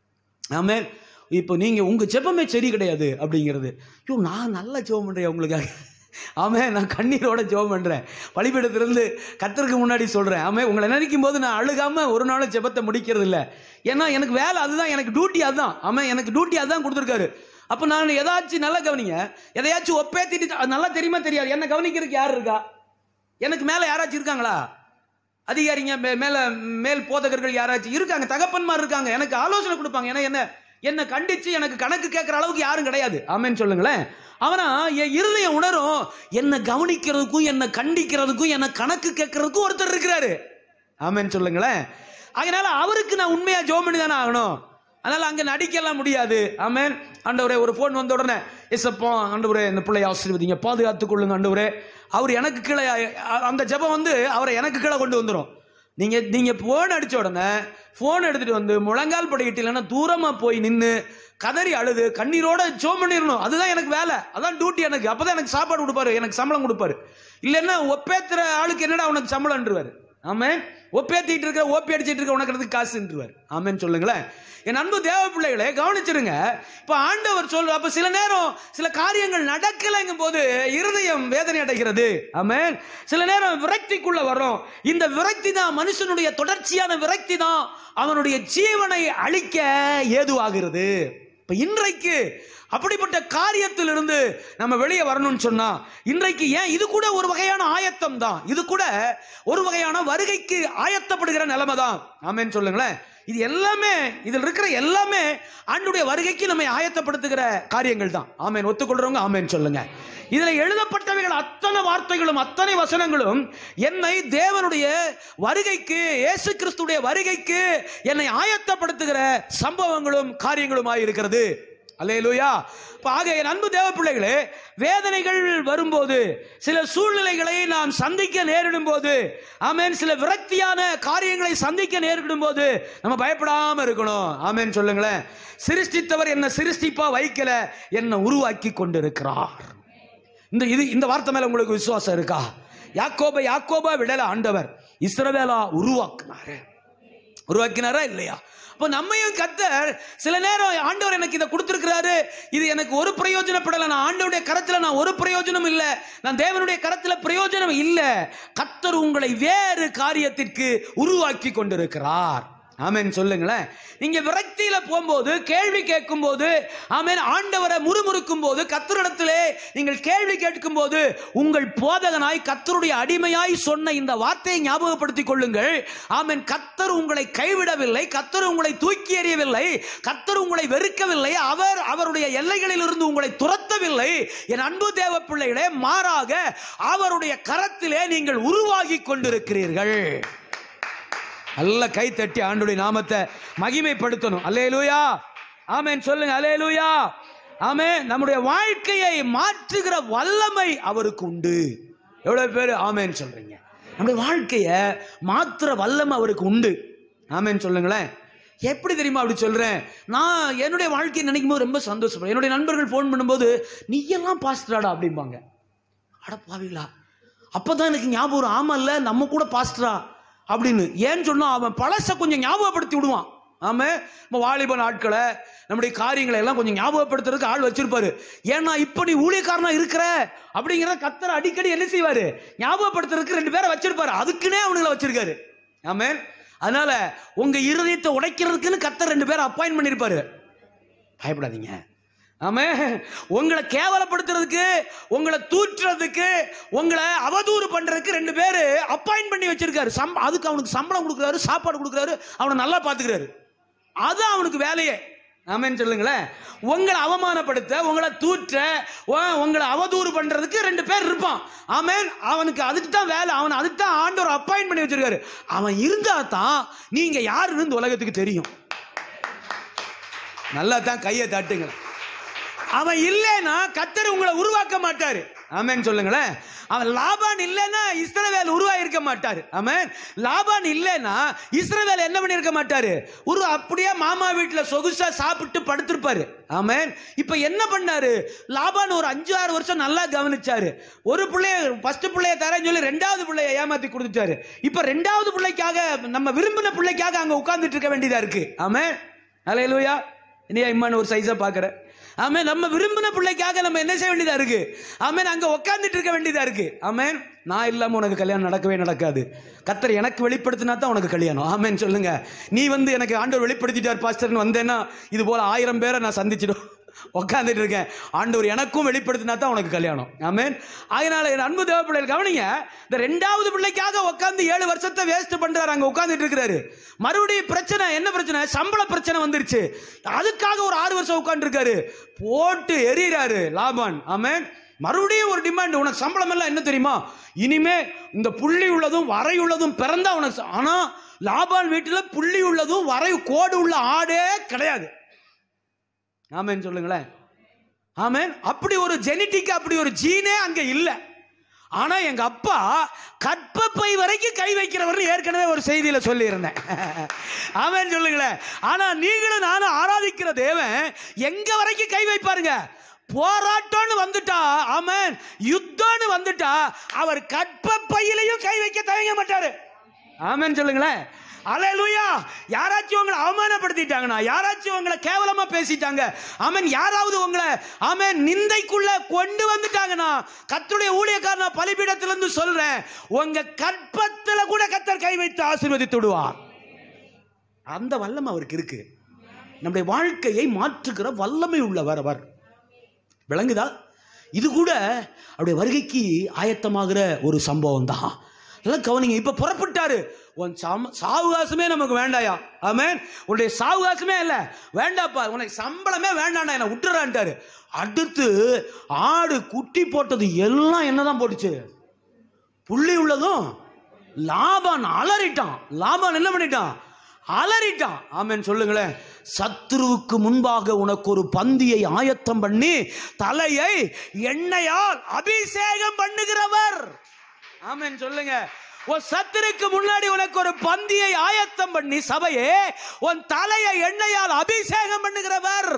ஆமென் இப்போ நீங்கள் உங்கள் ஜெபமே சரி கிடையாது அப்படிங்கிறது ஐயோ நான் நல்லா ஜெபம் பண்ணுறேன் உங்களுக்காக ஆமே நான் கண்ணீரோட ஜெபம் பண்ணுறேன் பலிபீடத்திலிருந்து கத்தருக்கு முன்னாடி சொல்கிறேன் ஆமே உங்களை நினைக்கும் போது நான் அழுகாமல் ஒரு நாளும் ஜெபத்தை முடிக்கிறது இல்லை ஏன்னா எனக்கு வேலை அதுதான் எனக்கு டியூட்டி அதுதான் ஆமாம் எனக்கு டியூட்டி அதுதான் கொடுத்துருக்காரு அப்போ நான் ஏதாச்சும் நல்லா கவனிங்க எதையாச்சும் ஒப்பேத்திட்டு அது நல்லா தெரியுமா தெரியாது என்ன கவனிக்கிறதுக்கு யார் இருக்கா எனக்கு மேலே யாராச்சும் இருக்காங்களா அதிகாரிங்க மே- மேல மேல் போதகர்கள் யாராச்சும் இருக்காங்க தகப்பன்மார் இருக்காங்க எனக்கு ஆலோசனை கொடுப்பாங்க ஏன்னா என்ன என்ன கண்டிச்சு எனக்கு கணக்கு கேட்குற அளவுக்கு யாரும் கிடையாது ஆமென்னு சொல்லுங்களேன் அவனா என் இருதயம் உணரும் என்னை கவனிக்கிறதுக்கும் என்னை கண்டிக்கிறதுக்கும் என்னை கணக்கு கேட்கறதுக்கும் ஒருத்தர் இருக்கிறாரு ஆமென்னு சொல்லுங்களேன் அதனால அவருக்கு நான் உண்மையா ஜோம் பண்ணி தானே ஆகணும் அதனால அங்க நடிக்கலாம் முடியாது ஆமென் ஆண்டவரே ஒரு ஃபோன் வந்த உடனே எசப்பா ஆண்டவரே இந்த பிள்ளைய ஆசீர்வதிங்க பாதுகாத்துக் கொள்ளுங்க ஆண்டவரே அவர் எனக்கு கீழே அ- அந்த ஜெபம் வந்து அவரை எனக்கு கீழே கொண்டு வந்துடும் நீங்க நீங்க போன் அடிச்ச உடனே போன் எடுத்துட்டு வந்து முழங்கால் படிக்கிட்டு இல்லைன்னா தூரமா போய் நின்று கதறி அழுது கண்ணீரோட ஜோம் பண்ணிடணும் அதுதான் எனக்கு வேலை அதான் டியூட்டி எனக்கு அப்பதான் எனக்கு சாப்பாடு கொடுப்பாரு எனக்கு சம்பளம் கொடுப்பாரு இல்லைன்னா ஒப்பேத்துற ஆளுக்கு என்னடா உனக்கு சம்பளம்ன்றவாரு ஆமென் ஒப்பேத்திட்டு இருக்க ஓப்பி அடிச்சிட்டு இருக்க உனக்கு எதுக்கு காசுன்றவார் ஆமென் சொல்லுங்களேன் என் அன்பு தேவ பிள்ளைகளே கவனிச்சிருங்க இப்ப ஆண்டவர் சொல்ற அப்ப சில நேரம் சில காரியங்கள் நடக்கலைங்கும் போது இருதயம் வேதனை அடைகிறது ஆமென் சில நேரம் விரக்திக்குள்ள வரும் இந்த விரக்தி தான் மனுஷனுடைய தொடர்ச்சியான விரக்தி தான் அவனுடைய ஜீவனை அழிக்க ஏதுவாகிறது இப்ப இன்றைக்கு அப்படிப்பட்ட காரியத்திலிருந்து நம்ம வெளியே வரணும்னு சொன்னா இன்றைக்கு ஏன் இது கூட ஒரு வகையான ஆயத்தம் தான் இது கூட ஒரு வகையான வருகைக்கு ஆயத்தப்படுகிற நிலைமை தான் ஆமேன்னு சொல்லுங்களேன் இது எல்லாமே இதில் இருக்கிற எல்லாமே ஆண்டுடைய வருகைக்கு நம்மை ஆயத்தப்படுத்துகிற காரியங்கள் தான் ஆமேன் ஒத்துக்கொள்றவங்க ஆமேன் சொல்லுங்க இதுல எழுதப்பட்டவைகள் அத்தனை வார்த்தைகளும் அத்தனை வசனங்களும் என்னை தேவனுடைய வருகைக்கு இயேசு கிறிஸ்துடைய வருகைக்கு என்னை ஆயத்தப்படுத்துகிற சம்பவங்களும் காரியங்களுமாய் இருக்கிறது அல்லேலூயா இப்ப ஆக என் அன்பு தேவ பிள்ளைகளே வேதனைகள் வரும்போது சில சூழ்நிலைகளை நாம் சந்திக்க நேரிடும் போது ஆமென் சில விரக்தியான காரியங்களை சந்திக்க நேரிடும் போது நம்ம பயப்படாம இருக்கணும் ஆமென் சொல்லுங்களேன் சிருஷ்டித்தவர் என்ன சிருஷ்டிப்பா வைக்கல என்ன உருவாக்கி கொண்டிருக்கிறார் இந்த இது இந்த வார்த்தை மேல உங்களுக்கு விசுவாசம் இருக்கா யாக்கோபை யாக்கோபா விடல ஆண்டவர் இஸ்ரவேலா உருவாக்குனாரு உருவாக்கினாரா இல்லையா அப்போ நம்மையும் கத்தர் சில நேரம் ஆண்டவர் எனக்கு இதை கொடுத்துருக்கிறாரு இது எனக்கு ஒரு பிரயோஜனப்படலை நான் ஆண்டவருடைய கரத்தில் நான் ஒரு பிரயோஜனம் இல்லை நான் தேவனுடைய கரத்தில் பிரயோஜனம் இல்லை கத்தர் உங்களை வேறு காரியத்திற்கு உருவாக்கி கொண்டிருக்கிறார் ஆமென் சொல்லுங்களேன் நீங்க விரக்தியில போகும்போது கேள்வி கேட்கும் போது ஆமென் ஆண்டவரை முறுமுறுக்கும் போது கத்தரிடத்திலே நீங்கள் கேள்வி கேட்கும் போது உங்கள் போதகனாய் கத்தருடைய அடிமையாய் சொன்ன இந்த வார்த்தையை ஞாபகப்படுத்திக் கொள்ளுங்கள் ஆமென் கத்தர் உங்களை கைவிடவில்லை கத்தர் உங்களை தூக்கி எறியவில்லை கத்தர் உங்களை வெறுக்கவில்லை அவர் அவருடைய எல்லைகளில் இருந்து உங்களை துரத்தவில்லை என் அன்பு தேவ பிள்ளைகளே மாறாக அவருடைய கரத்திலே நீங்கள் உருவாகி கொண்டிருக்கிறீர்கள் நல்ல கை தட்டி ஆண்டுடைய நாமத்தை மகிமைப்படுத்தணும் அல்லேலூயா ஆமென் சொல்லுங்க அல்லேலூயா ஆமே நம்முடைய வாழ்க்கையை மாற்றுகிற வல்லமை அவருக்கு உண்டு எவ்வளவு பேர் ஆமேன்னு சொல்றீங்க நம்முடைய வாழ்க்கையை மாற்றுற வல்லமை அவருக்கு உண்டு ஆமேன்னு சொல்லுங்களேன் எப்படி தெரியுமா அப்படி சொல்றேன் நான் என்னுடைய வாழ்க்கையை நினைக்கும் போது ரொம்ப சந்தோஷப்படுறேன் என்னுடைய நண்பர்கள் ஃபோன் பண்ணும்போது நீ எல்லாம் பாஸ்டராடா அப்படிம்பாங்க அட பாவிங்களா அப்பதான் எனக்கு ஞாபகம் வரும் ஆமால்ல நம்ம கூட பாஸ்டரா அப்படின்னு ஏன்னு சொன்னா அவன் பழச கொஞ்சம் ஞாபகப்படுத்தி விடுவான் ஆமா நம்ம வாலிப நாட்களை நம்முடைய காரியங்களை எல்லாம் கொஞ்சம் ஞாபகப்படுத்துறதுக்கு ஆள் வச்சிருப்பாரு ஏன்னா இப்ப நீ ஊழியக்காரனா இருக்கிற அப்படிங்கிறத கத்தர் அடிக்கடி என்ன செய்வாரு ஞாபகப்படுத்துறதுக்கு ரெண்டு பேரை வச்சிருப்பாரு அதுக்குன்னே அவனுங்களை வச்சிருக்காரு ஆமே அதனால உங்க இருதயத்தை உடைக்கிறதுக்குன்னு கத்தர் ரெண்டு பேரை அப்பாயின்ட் பண்ணிருப்பாரு பயப்படாதீங்க ஆமே உங்களை கேவலப்படுத்துறதுக்கு உங்களை தூற்றுறதுக்கு உங்களை அவதூறு பண்றதுக்கு ரெண்டு பேர் அப்பாயிண்ட் பண்ணி வச்சிருக்காரு சம் அதுக்கு அவனுக்கு சம்பளம் கொடுக்குறாரு சாப்பாடு கொடுக்குறாரு அவனை நல்லா பார்த்துக்கிறாரு அது அவனுக்கு வேலையே ஆமேன்னு சொல்லுங்களேன் உங்களை அவமானப்படுத்த உங்களை தூற்ற உ- உங்களை அவதூறு பண்றதுக்கு ரெண்டு பேர் இருப்பான் ஆமேன் அவனுக்கு அதுக்கு தான் வேலை அவன் அதுக்கு தான் ஆண்டவர் அப்பாயிண்ட் பண்ணி வச்சிருக்காரு அவன் இருந்தா தான் நீங்க யாருன்னு இந்த உலகத்துக்கு தெரியும் நல்லா தான் கையை தட்டுங்களேன் அவன் இல்லைன்னா கத்தர் உங்களை உருவாக்க மாட்டாரு ஆமென் சொல்லுங்களேன் அவன் லாபான் இல்லைன்னா இஸ்ரவேல் உருவாயிருக்க மாட்டாரு ஆமென் லாபான் இல்லைன்னா இஸ்ரவேல் என்ன பண்ணியிருக்க மாட்டாரு ஒரு அப்படியே மாமா வீட்டில் சொகுசா சாப்பிட்டு படுத்திருப்பாரு ஆமென் இப்போ என்ன பண்ணாரு லாபான் ஒரு அஞ்சு ஆறு வருஷம் நல்லா கவனிச்சாரு ஒரு பிள்ளைய ஃபர்ஸ்ட் பிள்ளைய தரேன்னு சொல்லி ரெண்டாவது பிள்ளைய ஏமாத்தி கொடுத்துட்டாரு இப்போ ரெண்டாவது பிள்ளைக்காக நம்ம விரும்பின பிள்ளைக்காக அங்க உட்கார்ந்துட்டு இருக்க வேண்டியதா இருக்கு ஆமென் அலையலூயா இனியா இம்மான்னு ஒரு சைஸா பார்க்குறேன் ஆமென் நம்ம விரும்பின பிள்ளைக்காக நம்ம என்ன செய்ய வேண்டியதா இருக்கு ஆமென் அங்க உட்கார்ந்துட்டு இருக்க வேண்டியதா இருக்கு ஆமென் நான் இல்லாம உனக்கு கல்யாணம் நடக்கவே நடக்காது கத்தர் எனக்கு வெளிப்படுத்தினா தான் உனக்கு கல்யாணம் ஆமென் சொல்லுங்க நீ வந்து எனக்கு ஆண்டவர் வெளிப்படுத்திட்டார் பாஸ்டர்னு வந்தேன்னா இது போல ஆயிரம் பேரை நான் சந்திச்சிடும் உட்காந்துட்டு இருக்கேன் ஆண்டவர் எனக்கும் வெளிப்படுத்தினா தான் உனக்கு கல்யாணம் ஆமென் அதனால என் அன்பு தேவ பிள்ளைகள் கவனிங்க இந்த ரெண்டாவது பிள்ளைக்காக உட்காந்து ஏழு வருஷத்தை வேஸ்ட் பண்றாரு அங்க உட்காந்துட்டு இருக்கிறாரு மறுபடியும் பிரச்சனை என்ன பிரச்சனை சம்பள பிரச்சனை வந்துருச்சு அதுக்காக ஒரு ஆறு வருஷம் உட்காந்துருக்காரு போட்டு எறிகிறாரு லாபான் ஆமென் மறுபடியும் ஒரு டிமாண்ட் உனக்கு சம்பளம் எல்லாம் என்ன தெரியுமா இனிமே இந்த புள்ளி உள்ளதும் வரை உள்ளதும் பிறந்தா உனக்கு ச- ஆனா லாபான் வீட்டில் புள்ளி உள்ளதும் வரை கோடு உள்ள ஆடே கிடையாது ஆமென் சொல்லுங்களேன் ஆமென் அப்படி ஒரு ஜெனட்டிக் அப்படி ஒரு ஜீனே அங்க இல்லை ஆனா எங்க அப்பா கற்பப்பை வரைக்கும் கை வைக்கிறவர் ஏற்கனவே ஒரு செய்தியில சொல்லியிருந்தேன் ஆமென் சொல்லுங்களேன் ஆனா நீங்களும் நானும் ஆராதிக்கிற தேவன் எங்க வரைக்கும் கை வைப்பாருங்க போராட்டம்னு வந்துட்டா ஆமென் யுத்தம்னு வந்துட்டா அவர் கற்பப்பையிலையும் கை வைக்க தயங்க மாட்டாரு ஆமென் சொல்லுங்களேன் அலையலூயா யாராச்சும் உங்களை அவமானப்படுத்திட்டாங்கண்ணா யாராச்சும் உங்களை கேவலமா பேசிட்டாங்க ஆமென் யாராவது உங்களை ஆமென் நிந்தைக்குள்ள கொண்டு வந்துட்டாங்கண்ணா கர்த்தருடைய ஊழியக்காரனா பலிபீடத்திலிருந்து சொல்றேன் உங்க கற்பத்துல கூட கத்தர் கை வைத்து ஆசீர்வதித்து விடுவார் அந்த வல்லமை அவருக்கு இருக்கு நம்முடைய வாழ்க்கையை மாற்றுகிற வல்லமை உள்ளவர் அவர் விளங்குதா இது கூட அவருடைய வருகைக்கு ஆயத்தமாகிற ஒரு சம்பவம் தான் எல்லாம் கவனிங்க இப்ப புறப்பட்டாரு உன் சம சாவுகாசமே நமக்கு வேண்டாயா ஆமென் உன்னுடைய சாவுகாசமே இல்ல வேண்டாப்பா உனக்கு சம்பளமே வேண்டாண்டா என்ன விட்டுறான்ட்டாரு அடுத்து ஆடு குட்டி போட்டது எல்லாம் என்னதான் போட்டுச்சு புள்ளி உள்ளதும் லாபான் அலறிட்டான் லாபான் என்ன பண்ணிட்டான் அலறிட்டான் ஆமென் சொல்லுங்களேன் சத்துருவுக்கு முன்பாக உனக்கு ஒரு பந்தியை ஆயத்தம் பண்ணி தலையை எண்ணெயால் அபிஷேகம் பண்ணுகிறவர் ஆமென் சொல்லுங்க உன் சத்துருக்கு முன்னாடி உனக்கு ஒரு பந்தியை ஆயத்தம் பண்ணி சபையே உன் தலையை எண்ணெயால் அபிஷேகம் பண்ணுகிறவர்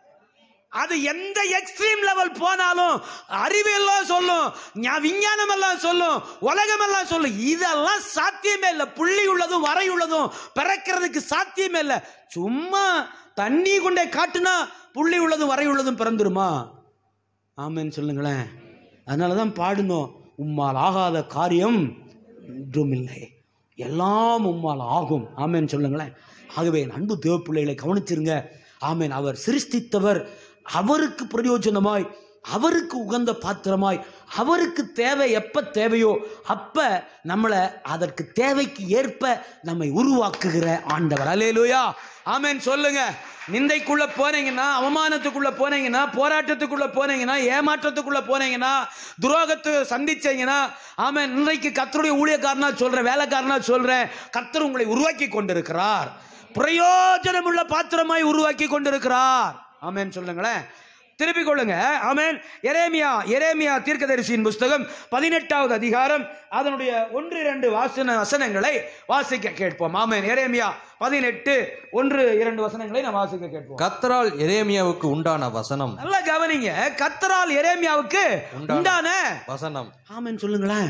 அது எந்த எக்ஸ்ட்ரீம் லெவல் போனாலும் அறிவியெல்லாம் சொல்லும் ஞா- விஞ்ஞானம் எல்லாம் சொல்லும் உலகம் எல்லாம் சொல்லும் இதெல்லாம் சாத்தியமே இல்லை புள்ளி உள்ளதும் வரை உள்ளதும் பிறக்கிறதுக்கு சாத்தியமே இல்லை சும்மா தண்ணி கொண்டே காட்டுனா புள்ளி உள்ளதும் வரை உள்ளதும் பிறந்துருமா ஆமென்னு சொல்லுங்களேன் அதனால தான் பாடணும் உம்மால் ஆகாத காரியம் ஒன்றும் இல்லை எல்லாம் உம்மால் ஆகும் ஆமென் சொல்லுங்களேன் ஆகவே என் அன்பு தேவ பிள்ளைகளை கவனிச்சிருங்க ஆமென் அவர் சிருஷ்டித்தவர் அவருக்கு பிரயோஜனமாய் அவருக்கு உகந்த பாத்திரமாய் அவருக்கு தேவை எப்ப தேவையோ அப்ப நம்மளை அதற்கு தேவைக்கு ஏற்ப நம்மை உருவாக்குகிற ஆண்டவர் அலேலுயா ஆமென் சொல்லுங்க நிந்தைக்குள்ள போனீங்கன்னா அவமானத்துக்குள்ள போனீங்கன்னா போராட்டத்துக்குள்ள போனீங்கன்னா ஏமாற்றத்துக்குள்ள போனீங்கன்னா துரோகத்தை சந்திச்சீங்கன்னா ஆமென் இன்றைக்கு கத்தருடைய ஊழியக்காரனா சொல்றேன் வேலைக்காரனா சொல்றேன் கத்தர் உங்களை உருவாக்கி கொண்டிருக்கிறார் பிரயோஜனமுள்ள பாத்திரமாய் உருவாக்கி கொண்டிருக்கிறார் ஆமென் சொல்லுங்களேன் திருப்பிக் கொள்ளுங்க ஆமென் எரேமியா எரேமியா தீர்க்கதரிசியின் புஸ்தகம் பதினெட்டாவது அதிகாரம் அதனுடைய ஒன்று இரண்டு வாசன வசனங்களை வாசிக்க கேட்போம் ஆமென் எரேமியா பதினெட்டு ஒன்று இரண்டு வசனங்களை நாம் வாசிக்க கேட்போம் கத்தரால் எரேமியாவுக்கு உண்டான வசனம் நல்லா கவனிங்க கத்தரால் எரேமியாவுக்கு உண்டான வசனம் ஆமென் சொல்லுங்களேன்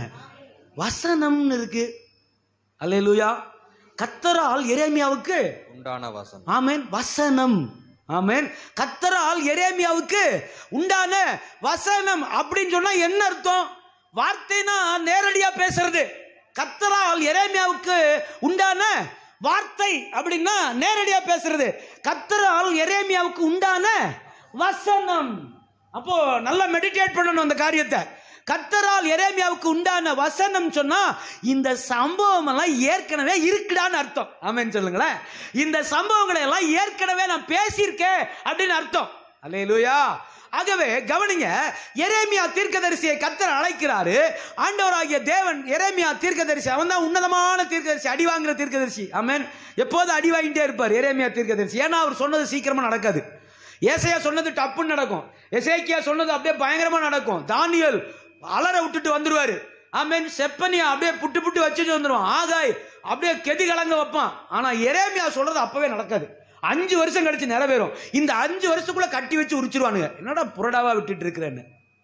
வசனம்னு இருக்கு அல்லேலூயா கத்தரால் எரேமியாவுக்கு உண்டான வசனம் ஆமென் வசனம் ஆமென் கத்தரால் எரேமியாவுக்கு உண்டான வசனம் அப்படின்னு சொன்னா என்ன அர்த்தம் வார்த்தைனா நேரடியா பேசுறது கத்தரால் எரேமியாவுக்கு உண்டான வார்த்தை அப்படின்னா நேரடியா பேசுறது கத்தரால் எரேமியாவுக்கு உண்டான வசனம் அப்போ நல்லா மெடிடேட் பண்ணணும் அந்த காரியத்தை கத்தரால் எரேமியாவுக்கு உண்டான வசனம் சொன்னா இந்த சம்பவம் எல்லாம் ஏற்கனவே இருக்குடான்னு அர்த்தம் ஆமென்னு சொல்லுங்களேன் இந்த சம்பவங்களை எல்லாம் ஏற்கனவே நான் பேசியிருக்கேன் அப்படின்னு அர்த்தம் அல்லேலூயா ஆகவே கவனிங்க எரேமியா தீர்க்கதரிசியை கத்தர் அழைக்கிறாரு ஆண்டவராகிய தேவன் எரேமியா தீர்க்கதரிசி அவன் தான் உன்னதமான தீர்க்கதரிசி அடி வாங்குற தீர்க்கதரிசி ஆமென் எப்போது அடி வாங்கிட்டே இருப்பார் எரேமியா தீர்க்கதரிசி ஏன்னா அவர் சொன்னது சீக்கிரமா நடக்காது ஏசையா சொன்னது டப்புன்னு நடக்கும் எசேக்கியா சொன்னது அப்படியே பயங்கரமா நடக்கும் தானியல் அலற விட்டுட்டு வந்துருவாரு ஆமென் செப்பனியா அப்படியே புட்டு புட்டு வச்சுட்டு வந்துருவான் ஆகாய் அப்படியே கெதி கலங்க வைப்பான் ஆனா எரேமியா சொல்றது அப்பவே நடக்காது அஞ்சு வருஷம் கழிச்சு நிறைவேறும் இந்த அஞ்சு வருஷத்துக்குள்ள கட்டி வச்சு உரிச்சிருவானுங்க என்னடா புரடாவா விட்டுட்டு இருக்கிறேன்னு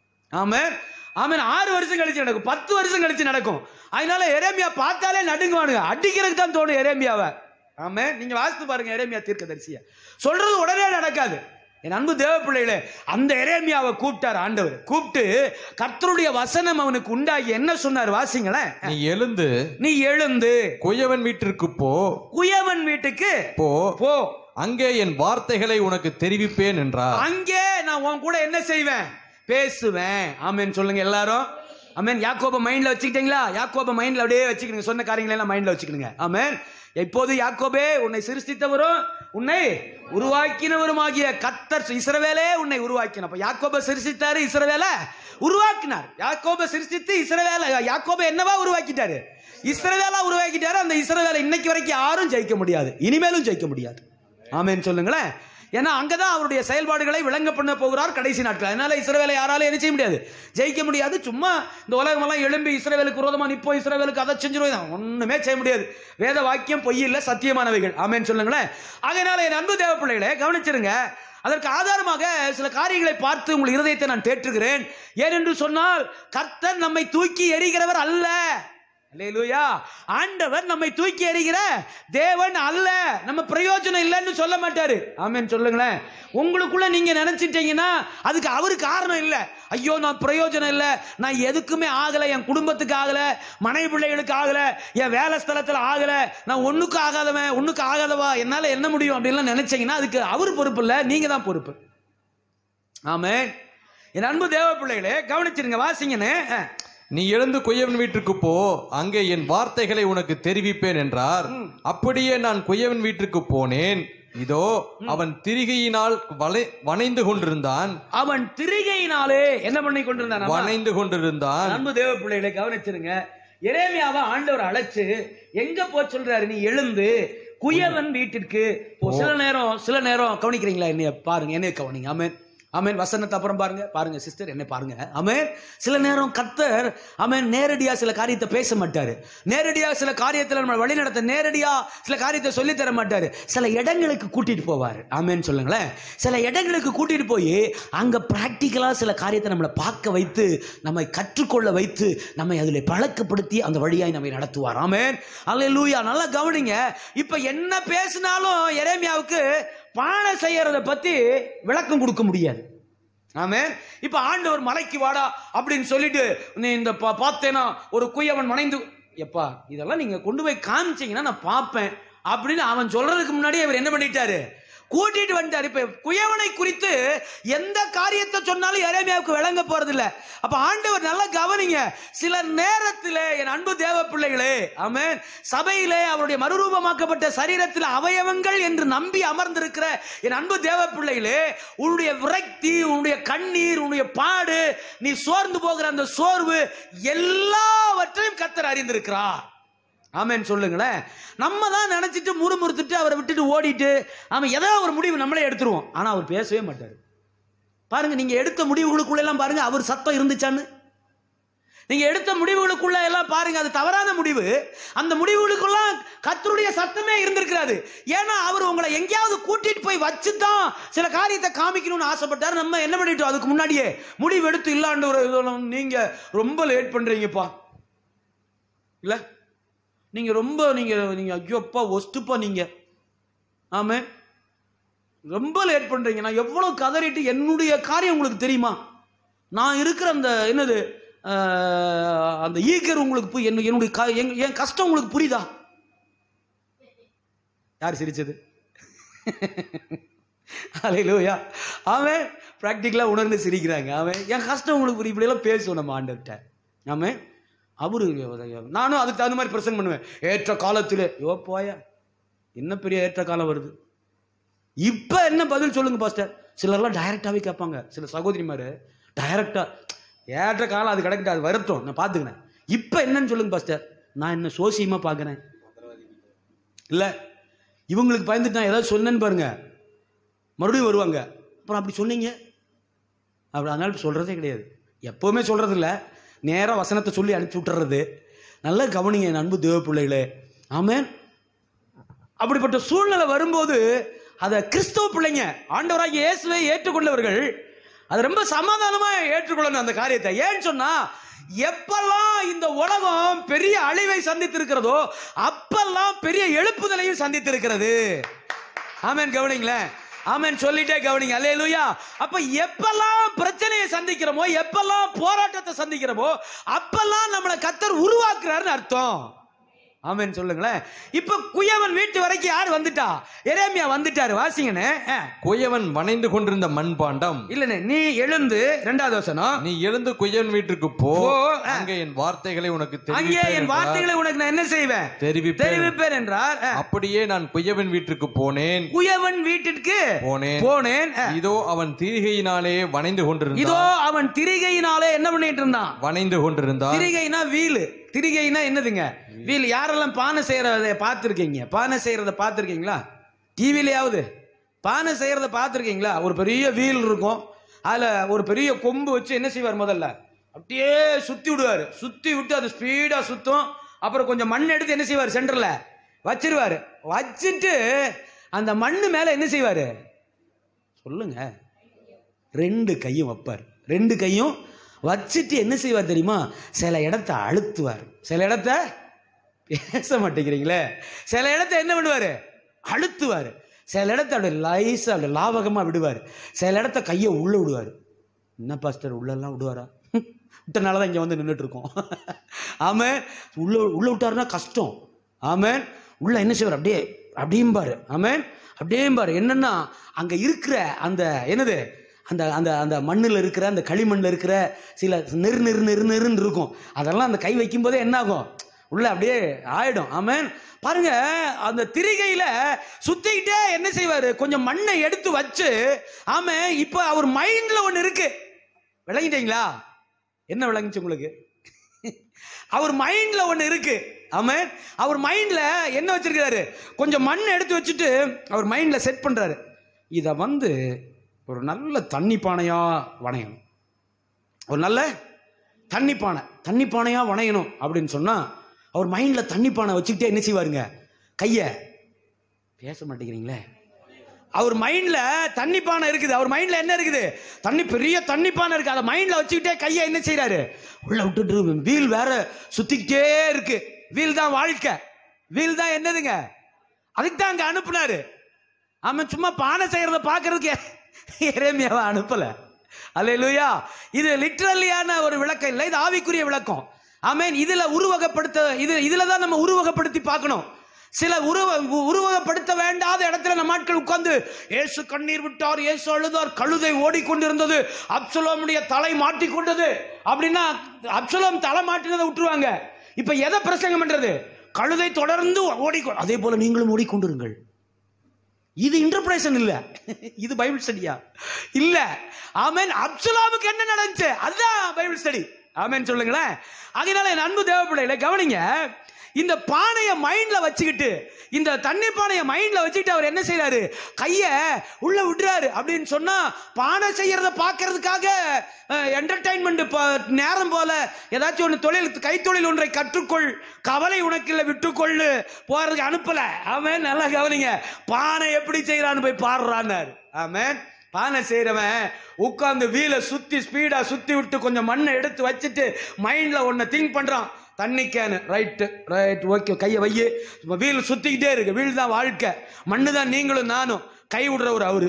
ஆமென் ஆமென் ஆறு வருஷம் கழிச்சு நடக்கும் பத்து வருஷம் கழிச்சு நடக்கும் அதனால எரேமியா பார்த்தாலே நடுங்குவானுங்க அடிக்கிறதுக்கு தான் தோணும் எரேமியாவை ஆமென் நீங்க வாசித்து பாருங்க எரேமியா தீர்க்கதரிசிய சொல்றது உடனே நடக்காது என் அன்பு தேவ பிள்ளைகளே அந்த எரேமியாவை கூப்பிட்டார் ஆண்டவர் கூப்பிட்டு கர்த்தருடைய வசனம் அவனுக்கு உண்டாகி என்ன சொன்னார் வாசிங்களேன் நீ எழுந்து நீ எழுந்து குயவன் வீட்டிற்கு போ குயவன் வீட்டுக்கு போ போ அங்கே என் வார்த்தைகளை உனக்கு தெரிவிப்பேன் என்றார் அங்கே நான் உன் கூட என்ன செய்வேன் பேசுவேன் ஆமென் சொல்லுங்க எல்லாரும் ஆமென் யாக்கோப மைண்ட்ல வச்சுக்கிட்டீங்களா யாக்கோப மைண்ட்ல அப்படியே வச்சுக்கிடுங்க சொன்ன காரியங்களை எல்லாம் மைண்ட்ல வச்சுக்கிடுங்க ஆமென் இப்போது யாக்கோபே உன்னை சிருஷ்டித்தவரும் உன்னை உருவாக்கினவருமாகிய கத்தர் இஸ்ரவேலே உன்னை உருவாக்கின அப்ப யாக்கோப சிருஷ்டித்தாரு இஸ்ரவேல உருவாக்கினார் யாக்கோப சிருஷ்டித்து இஸ்ரவேல யாக்கோப என்னவா உருவாக்கிட்டாரு இஸ்ரவேலா உருவாக்கிட்டாரு அந்த இஸ்ரவேலை இன்னைக்கு வரைக்கும் யாரும் ஜெயிக்க முடியாது இனிமேலும் ஜெயிக்க முடியாது ஆமென் சொல்லுங்களேன் ஏன்னா அங்கதான் அவருடைய செயல்பாடுகளை விளங்க பண்ண போகிறார் கடைசி நாட்கள் அதனால இஸ்ரவேலை யாராலும் என்ன செய்ய முடியாது ஜெயிக்க முடியாது சும்மா இந்த உலகமெல்லாம் எழும்பி இஸ்ரவேலுக்கு விரோதமா நிப்போ இஸ்ரவேலுக்கு அதை செஞ்சிருவோம் ஒண்ணுமே செய்ய முடியாது வேத வாக்கியம் பொய் இல்ல சத்தியமானவைகள் ஆமென் சொல்லுங்களேன் அதனால என் அன்பு தேவ பிள்ளைகளே கவனிச்சிருங்க அதற்கு ஆதாரமாக சில காரியங்களை பார்த்து உங்கள் இருதயத்தை நான் தேற்றுகிறேன் ஏனென்று சொன்னால் கர்த்தர் நம்மை தூக்கி எறிகிறவர் அல்ல அல்லேலூயா ஆண்டவர் நம்மை தூக்கி எறிகிற தேவன் அல்ல நம்ம பிரயோஜனம் இல்லைன்னு சொல்ல மாட்டாரு ஆமென் சொல்லுங்களேன் உங்களுக்குள்ள நீங்க நினைச்சிட்டீங்கன்னா அதுக்கு அவரு காரணம் இல்லை ஐயோ நான் பிரயோஜனம் இல்லை நான் எதுக்குமே ஆகல என் குடும்பத்துக்கு ஆகல மனைவி பிள்ளைகளுக்கு ஆகல என் வேலை ஸ்தலத்தில் ஆகல நான் ஒண்ணுக்கு ஆகாதவன் ஒண்ணுக்கு ஆகாதவா என்னால என்ன முடியும் அப்படின்லாம் நினைச்சீங்கன்னா அதுக்கு அவர் பொறுப்பு இல்லை நீங்க தான் பொறுப்பு ஆமென் என் அன்பு தேவ பிள்ளைகளே கவனிச்சிருங்க வாசிங்கன்னு அஹ். நீ எழுந்து குயவன் வீட்டுக்கு போ அங்கே என் வார்த்தைகளை உனக்கு தெரிவிப்பேன் என்றார் அப்படியே நான் குயவன் வீட்டுக்கு போனேன் இதோ அவன் திரிகையினால் வளை வனைந்து கொண்டிருந்தான் அவன் திரிகையினாலே என்ன பண்ணி கொண்டிருந்தான் அவன்? வனைந்து கொண்டிருந்தான் அன்பு தேவ பிள்ளைகளை கவனிச்சிருங்க எரேமியாவை ஆண்டவர் அழைச்சு எங்க போ சொல்றாரு நீ எழுந்து குயவன் வீட்டிற்கு போ. சில நேரம் சில நேரம் கவனிக்கிறீங்களா என்னைய பாருங்க என்னைய கவனிங்க ஆமென் ஆமென் வசனத்தை அப்புறம் பாருங்க பாருங்க சிஸ்டர் என்ன பாருங்க ஆமென் சில நேரம் கத்தர் ஆமென் நேரடியா சில காரியத்தை பேச மாட்டாரு நேரடியா சில காரியத்துல நம்ம வழி நடத்த நேரடியா சில காரியத்தை சொல்லி தர மாட்டாரு சில இடங்களுக்கு கூட்டிட்டு போவாரு ஆமென் சொல்லுங்களேன் சில இடங்களுக்கு கூட்டிட்டு போய் அங்க பிராக்டிக்கலா சில காரியத்தை நம்மளை பார்க்க வைத்து நம்மை கற்றுக்கொள்ள வைத்து நம்மை அதில் பழக்கப்படுத்தி அந்த வழியாய் நம்மை நடத்துவார் ஆமென் அல்லேலூயா நல்லா கவனிங்க இப்ப என்ன பேசினாலும் எரேமியாவுக்கு பானை செய்யறத பத்தி விளக்கம் கொடுக்க முடியாது ஆமே இப்ப ஆண்டவர் மலைக்கு வாடா அப்படின்னு சொல்லிட்டு நீ இந்த பா- பார்த்தேனா ஒரு குயவன் மனைந்து எப்பா இதெல்லாம் நீங்க கொண்டு போய் காமிச்சீங்கன்னா நான் பார்ப்பேன் அப்படின்னு அவன் சொல்றதுக்கு முன்னாடி இவர் என்ன பண்ணிட்டாரு கூட்டிட்டு வந்துட்டாரு இப்ப குயவனை குறித்து எந்த காரியத்தை சொன்னாலும் எரேமியாவுக்கு விளங்க போறது இல்ல அப்ப ஆண்டவர் நல்லா கவனிங்க சில நேரத்தில் என் அன்பு தேவ பிள்ளைகளே ஆமென் சபையிலே அவருடைய மறுரூபமாக்கப்பட்ட சரீரத்தில் அவயவங்கள் என்று நம்பி அமர்ந்திருக்கிற என் அன்பு தேவ பிள்ளைகளே உன்னுடைய விரக்தி உன்னுடைய கண்ணீர் உன்னுடைய பாடு நீ சோர்ந்து போகிற அந்த சோர்வு எல்லாவற்றையும் கத்தர் அறிந்திருக்கிறார் ஆமென் சொல்லுங்களேன் நம்ம தான் நினைச்சிட்டு முறுமுறுத்துட்டு அவரை விட்டுட்டு ஓடிட்டு அவன் ஏதோ ஒரு முடிவு நம்மளே எடுத்துருவோம் ஆனா அவர் பேசவே மாட்டார் பாருங்க நீங்க எடுத்த முடிவுகளுக்குள்ள எல்லாம் பாருங்க அவர் சத்தம் இருந்துச்சான்னு நீங்க எடுத்த முடிவுகளுக்குள்ள எல்லாம் பாருங்க அது தவறான முடிவு அந்த முடிவுகளுக்கெல்லாம் கத்தருடைய சத்தமே இருந்திருக்கிறாரு ஏன்னா அவர் உங்களை எங்கேயாவது கூட்டிட்டு போய் வச்சு தான் சில காரியத்தை காமிக்கணும்னு ஆசைப்பட்டார் நம்ம என்ன பண்ணிட்டோம் அதுக்கு முன்னாடியே முடிவு எடுத்து இல்லாண்டு ஒரு இதெல்லாம் நீங்க ரொம்ப லேட் பண்றீங்கப்பா இல்ல நீங்க ரொம்ப நீங்க நீங்க ஐயோப்பா ஒஸ்ட்டுப்பா நீங்க ஆமே ரொம்ப லேட் பண்றீங்க நான் எவ்வளவு கதறிட்டு என்னுடைய காரியம் உங்களுக்கு தெரியுமா நான் இருக்கிற அந்த என்னது ஆஹ், அந்த ஈகர் உங்களுக்கு புரி- என்ன- என்னுடைய க- என் என் கஷ்டம் உங்களுக்கு புரியுதா யார் சிரிச்சது அலையிலோயா அவன் ப்ராக்டிக்கலாக உணர்ந்து சிரிக்கிறாங்க அவன் என் கஷ்டம் உங்களுக்கு புரியும் இப்படியெல்லாம் பேசுவோம் நம்ம ஆண்டவர்கிட்ட அவன் அவரு நானும் அதுக்கு தகுந்த மாதிரி பிரசங்கம் பண்ணுவேன் ஏற்ற காலத்தில் யோ போயா என்ன பெரிய ஏற்ற காலம் வருது இப்போ என்ன பதில் சொல்லுங்க பாஸ்டர் சிலர்லாம் டைரக்டாகவே கேட்பாங்க சில சகோதரிமார் டைரக்டா ஏற்ற காலம் அது கிடைக்கட்டும் அது வரட்டும் நான் பார்த்துக்கிறேன் இப்போ என்னன்னு சொல்லுங்க பாஸ்டர் நான் என்ன சோசியமாக பார்க்குறேன் இல்லை இவங்களுக்கு பயந்துட்டு நான் ஏதாவது சொன்னேன்னு பாருங்க மறுபடியும் வருவாங்க அப்புறம் அப்படி சொன்னீங்க அப்படி அதனால சொல்கிறதே கிடையாது எப்போவுமே சொல்கிறது இல்லை நேராக வசனத்தை சொல்லி அனுப்பிச்சி விட்டுறது நல்லா கவனிங்க என் அன்பு தேவ பிள்ளைகளே ஆமென் அப்படிப்பட்ட சூழ்நிலை வரும்போது அதை கிறிஸ்தவ பிள்ளைங்க ஆண்டவராகி இயேசுவை ஏற்றுக்கொண்டவர்கள் அது ரொம்ப சமாதானமா ஏற்றுக்கொள்ளணும் அந்த காரியத்தை ஏன்னு சொன்னா எப்பெல்லாம் இந்த உலகம் பெரிய அழிவை சந்தித்திருக்கிறதோ அப்பெல்லாம் பெரிய எழுப்புதலையும் சந்தித்திருக்கிறது ஆமென் கவனிங்களேன் ஆமென் சொல்லிட்டே கவனிங்க அல்லேலூயா அப்ப எப்பெல்லாம் பிரச்சனையை சந்திக்கிறோமோ எப்பெல்லாம் போராட்டத்தை சந்திக்கிறோமோ அப்பெல்லாம் நம்மளை கத்தர் உருவாக்குறாருன்னு அர்த்தம் ஆமென் சொல்லுங்களேன் இப்ப குயவன் வீட்டு வரைக்கும் யார் வந்துட்டா எரேமியா வந்துட்டாரு வாசிங்கண்ணே ஆ. குயவன் வணைந்து கொண்டிருந்த மண்பாண்டம் இல்லண்ணே நீ எழுந்து ரெண்டாவது வசனம் நீ எழுந்து குயவன் வீட்டுக்கு போ போ. அங்கே என் வார்த்தைகளை உனக்கு அங்கே தெரிவிப்பேன் என் என்றார். வார்த்தைகளை உனக்கு நான் என்ன செய்வேன் தெரிவிப்பேன் தெரிவிப்பேன் என்றார் ஆ. அப்படியே நான் குயவன் வீட்டிற்கு போனேன் குயவன் வீட்டிற்கு போனேன் போனேன் ஆ. இதோ அவன் தீரிகையினாலே வணைந்து இதோ கொண்டிருந்தான் அவன் திரிகையினாலே என்ன பண்ணிட்டு இருந்தான் வணைந்து கொண்டிருந்தான் திரிகைனா வீல் திரிகைனா என்னதுங்க வீல் யாரெல்லாம் பானை செய்யறத பார்த்துருக்கீங்க பானை செய்யறத பார்த்துருக்கீங்களா டிவிலையாவது பானை செய்யறத பார்த்துருக்கீங்களா ஒரு பெரிய வீல் இருக்கும் அதில் ஒரு பெரிய கொம்பு வச்சு என்ன செய்வார் முதல்ல அப்படியே சுத்தி விடுவார் சுத்தி விட்டு அது ஸ்பீடாக சுத்தும் அப்புறம் கொஞ்சம் மண் எடுத்து என்ன செய்வார் சென்டரில் வச்சிருவாரு வச்சுட்டு அந்த மண்ணு மேலே என்ன செய்வார் சொல்லுங்க ரெண்டு கையும் வைப்பார் ரெண்டு கையும் வச்சுட்டு என்ன செய்வார் தெரியுமா சில இடத்த அழுத்துவார் சில இடத்த பேச மாட்டேங்கிறீங்களே சில இடத்த என்ன பண்ணுவார் அழுத்துவார் சில இடத்த அப்படியே லைஸாக அப்படியே லாவகமாக விடுவார் சில இடத்த கையை உள்ளே விடுவார் என்ன பாஸ்டர் உள்ளெல்லாம் விடுவாரா விட்டனால தான் இங்கே வந்து நின்றுட்டு இருக்கோம் ஆமாம் உள்ள உள்ள விட்டாருன்னா கஷ்டம் ஆமாம் உள்ள என்ன செய்வார் அப்படியே அப்படிம்பாரு ஆமாம் அப்படியேம்பாரு என்னன்னா அங்கே இருக்கிற அந்த என்னது அந்த அந்த அந்த மண்ணில் இருக்கிற அந்த களிமண்ணில் இருக்கிற சில நெரு நெரு நெரு நெருன்னு இருக்கும் அதெல்லாம் அந்த கை வைக்கும்போதே என்ன ஆகும் உள்ள அப்படியே ஆயிடும் ஆமென் பாருங்க அந்த திரிகையில சுத்திக்கிட்டே என்ன செய்வாரு கொஞ்சம் மண்ணை எடுத்து வச்சு ஆமே இப்போ அவர் மைண்ட்ல ஒன்று இருக்கு விளங்கிட்டீங்களா என்ன விளங்குச்சு உங்களுக்கு அவர் மைண்ட்ல ஒன்று இருக்கு ஆமென் அவர் மைண்ட்ல என்ன வச்சிருக்கிறாரு கொஞ்சம் மண் எடுத்து வச்சுட்டு அவர் மைண்ட்ல செட் பண்றாரு இதை வந்து ஒரு நல்ல தண்ணி பானையா வணையணும் ஒரு நல்ல தண்ணி பானை தண்ணி பானையா வணையணும் அப்படின்னு சொன்னா அவர் மைண்ட்ல தண்ணி பானை வச்சுக்கிட்டே என்ன செய்வாருங்க கைய பேச மாட்டேங்கிறீங்களே அவர் மைண்ட்ல தண்ணி பானை இருக்குது அவர் மைண்ட்ல என்ன இருக்குது தண்ணி பெரிய தண்ணி பானை இருக்கு அதை மைண்ட்ல வச்சுக்கிட்டே கையை என்ன செய்றாரு உள்ள விட்டுட்டு வீல் வேற சுத்திக்கிட்டே இருக்கு வீல் தான் வாழ்க்கை வீல் தான் என்னதுங்க அதுக்கு தான் அங்க அனுப்புனாரு அவன் சும்மா பானை செய்யறத பாக்குறதுக்கு எரேமியாவை அனுப்பல அல்லேலூயா இது லிட்ரலியான ஒரு விளக்கம் இல்லை இது ஆவிக்குரிய விளக்கம் ஆமென் இதுல உருவகப்படுத்த இது இதுல தான் நம்ம உருவகப்படுத்தி பார்க்கணும் சில உருவ உ- உருவகப்படுத்த வேண்டாத இடத்துல நம்ம ஆட்கள் உட்கார்ந்து இயேசு கண்ணீர் விட்டார் இயேசு அழுதார் கழுதை ஓடிக்கொண்டிருந்தது அப்சலோமுடைய தலை மாட்டிக்கொண்டது அப்படின்னா அப்சலோம் தலை மாட்டினதை விட்டுருவாங்க இப்ப எதை பிரசங்கம் பண்றது கழுதை தொடர்ந்து ஓடிக்கொ அதே போல நீங்களும் ஓடிக்கொண்டிருங்கள் இது இன்டர்பிரேஷன் இல்ல இது பைபிள் ஸ்டடியா இல்ல ஆமென் அப்சலாமுக்கு என்ன நடந்துச்சு அதுதான் பைபிள் ஸ்டடி ஆமென் சொல்லுங்களேன் அதனால என் அன்பு தேவப்பிள்ளைகளை கவனிங்க இந்த பானையை மைண்ட்ல வச்சுக்கிட்டு இந்த தண்ணி பானையை மைண்ட்ல வச்சுக்கிட்டு அவர் என்ன செய்றாரு கைய உள்ள விடுறாரு அப்படின்னு சொன்னா பானை செய்யறத பார்க்கறதுக்காக என்டர்டைன்மெண்ட் நேரம் போல ஏதாச்சும் ஒன்று தொழில் கைத்தொழில் ஒன்றை கற்றுக்கொள் கவலை உனக்கில்லை விட்டுக்கொள்ளு போறதுக்கு அனுப்பல ஆமென் நல்லா கவனிங்க பானை எப்படி செய்யறான்னு போய் பாடுறான்னாரு ஆமென் பானை செய்யறவன் உட்கார்ந்து வீலை சுத்தி ஸ்பீடா சுத்தி விட்டு கொஞ்சம் மண்ணை எடுத்து வச்சுட்டு மைண்ட்ல ஒன்னு திங்க் பண்றான் தண்ணி கேனு ரைட்டு ரைட் ஓகே கையை வையு வீல் சுத்திக்கிட்டே இருக்கு வீல் தான் வாழ்க்கை மண்ணு தான் நீங்களும் நானும் கை விடுறவர் அவரு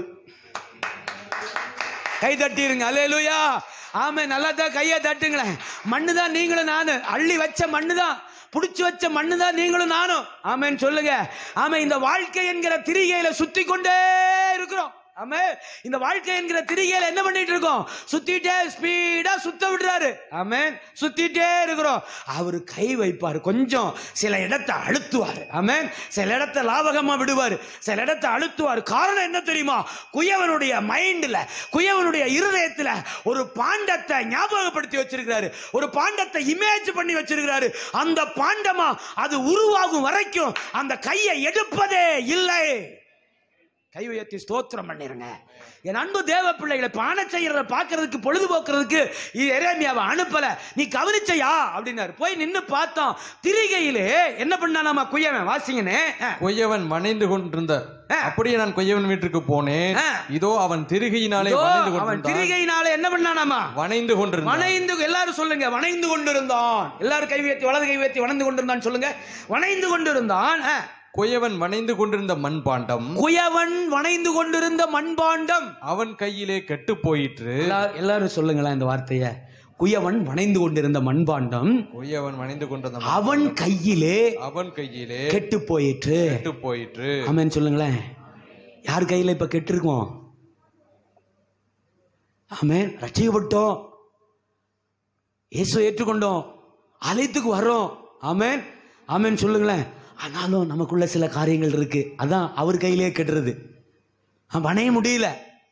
கை தட்டிருங்க அல்லேலூயா ஆமே நல்லா தான் கையை தட்டுங்களேன் மண்ணு தான் நீங்களும் நானு அள்ளி வச்ச மண்ணு தான் புடிச்சு வச்ச மண்ணு தான் நீங்களும் நானும் ஆமேன்னு சொல்லுங்க ஆமே இந்த வாழ்க்கை என்கிற திரிகையில சுத்தி கொண்டே இருக்கிறோம் ஆமே இந்த வாழ்க்கை என்கிற திரிகையில என்ன பண்ணிட்டு இருக்கோம் சுத்திட்டே ஸ்பீடா சுத்த விடுறாரு ஆமென் சுத்திட்டே இருக்கிறோம் அவரு கை வைப்பாரு கொஞ்சம் சில இடத்தை அழுத்துவாரு ஆமென் சில இடத்தை லாபகமா விடுவாரு சில இடத்தை அழுத்துவாரு காரணம் என்ன தெரியுமா குயவனுடைய மைண்ட்ல குயவனுடைய இருதயத்துல ஒரு பாண்டத்தை ஞாபகப்படுத்தி வச்சிருக்கிறாரு ஒரு பாண்டத்தை இமேஜ் பண்ணி வச்சிருக்கிறாரு அந்த பாண்டமா அது உருவாகும் வரைக்கும் அந்த கையை எடுப்பதே இல்லை கை உயர்த்தி ஸ்தோத்திரம் பண்ணிருங்க என் அன்பு தேவ பிள்ளைகளை பானை செய்யறத பார்க்கிறதுக்கு பொழுதுபோக்குறதுக்கு எரேமியாவை அனுப்பல நீ கவனிச்சையா அப்படின்னாரு போய் நின்னு பார்த்தோம் திரிகையிலே என்ன பண்ணா நம்ம குயவன் வாசிங்கன்னு அஹ், கொய்யவன் வணைந்து கொண்டிருந்த ஆ. அப்படியே நான் கொய்யவன் வீட்டிற்கு போனேன் ஆ. இதோ அவன் திருகையினாலே இதோ வணைந்து அவன் கொண்டிருந்தான் திரிகையினால என்ன பண்ணானாமா வணைந்து கொண்டிருந்தான் வணைந்து எல்லாரும் சொல்லுங்க வணைந்து கொண்டிருந்தான் எல்லாரும் கை உயர்த்தி வலது கை உயர்த்தி வணைந்து கொண்டிருந்தான் சொல்லுங்க வணைந்து கொண்டிருந்தான் அஹ், கொய்யவன் வணைந்து கொண்டிருந்த மண்பாண்டம் குயவன் வணைந்து கொண்டிருந்த மண்பாண்டம் அவன் கையிலே கெட்டு போயிற்று எல்லாரும் எல்லாரும் சொல்லுங்களேன் இந்த வார்த்தைய குயவன் வணைந்து கொண்டிருந்த மண்பாண்டம் கொய்யவன் வணைந்து கொண்டிருந்த அவன் கையிலே அவன் கையிலே கெட்டு போயிற்று கெட்டு போயிற்று ஆமென் சொல்லுங்களேன் யார் கையில இப்ப கெட்டு இருக்கோம் ஆமென் ரட்சிக்கப்பட்டோம் இயேசு ஏற்றுக்கொண்டோம் ஆலயத்துக்கு வரோம் ஆமென் ஆமென் சொல்லுங்களேன் ஆனாலும் நமக்குள்ள சில காரியங்கள் இருக்கு அதான் அவர் கையிலே கெட்டுறது ஆ, வணைய முடியல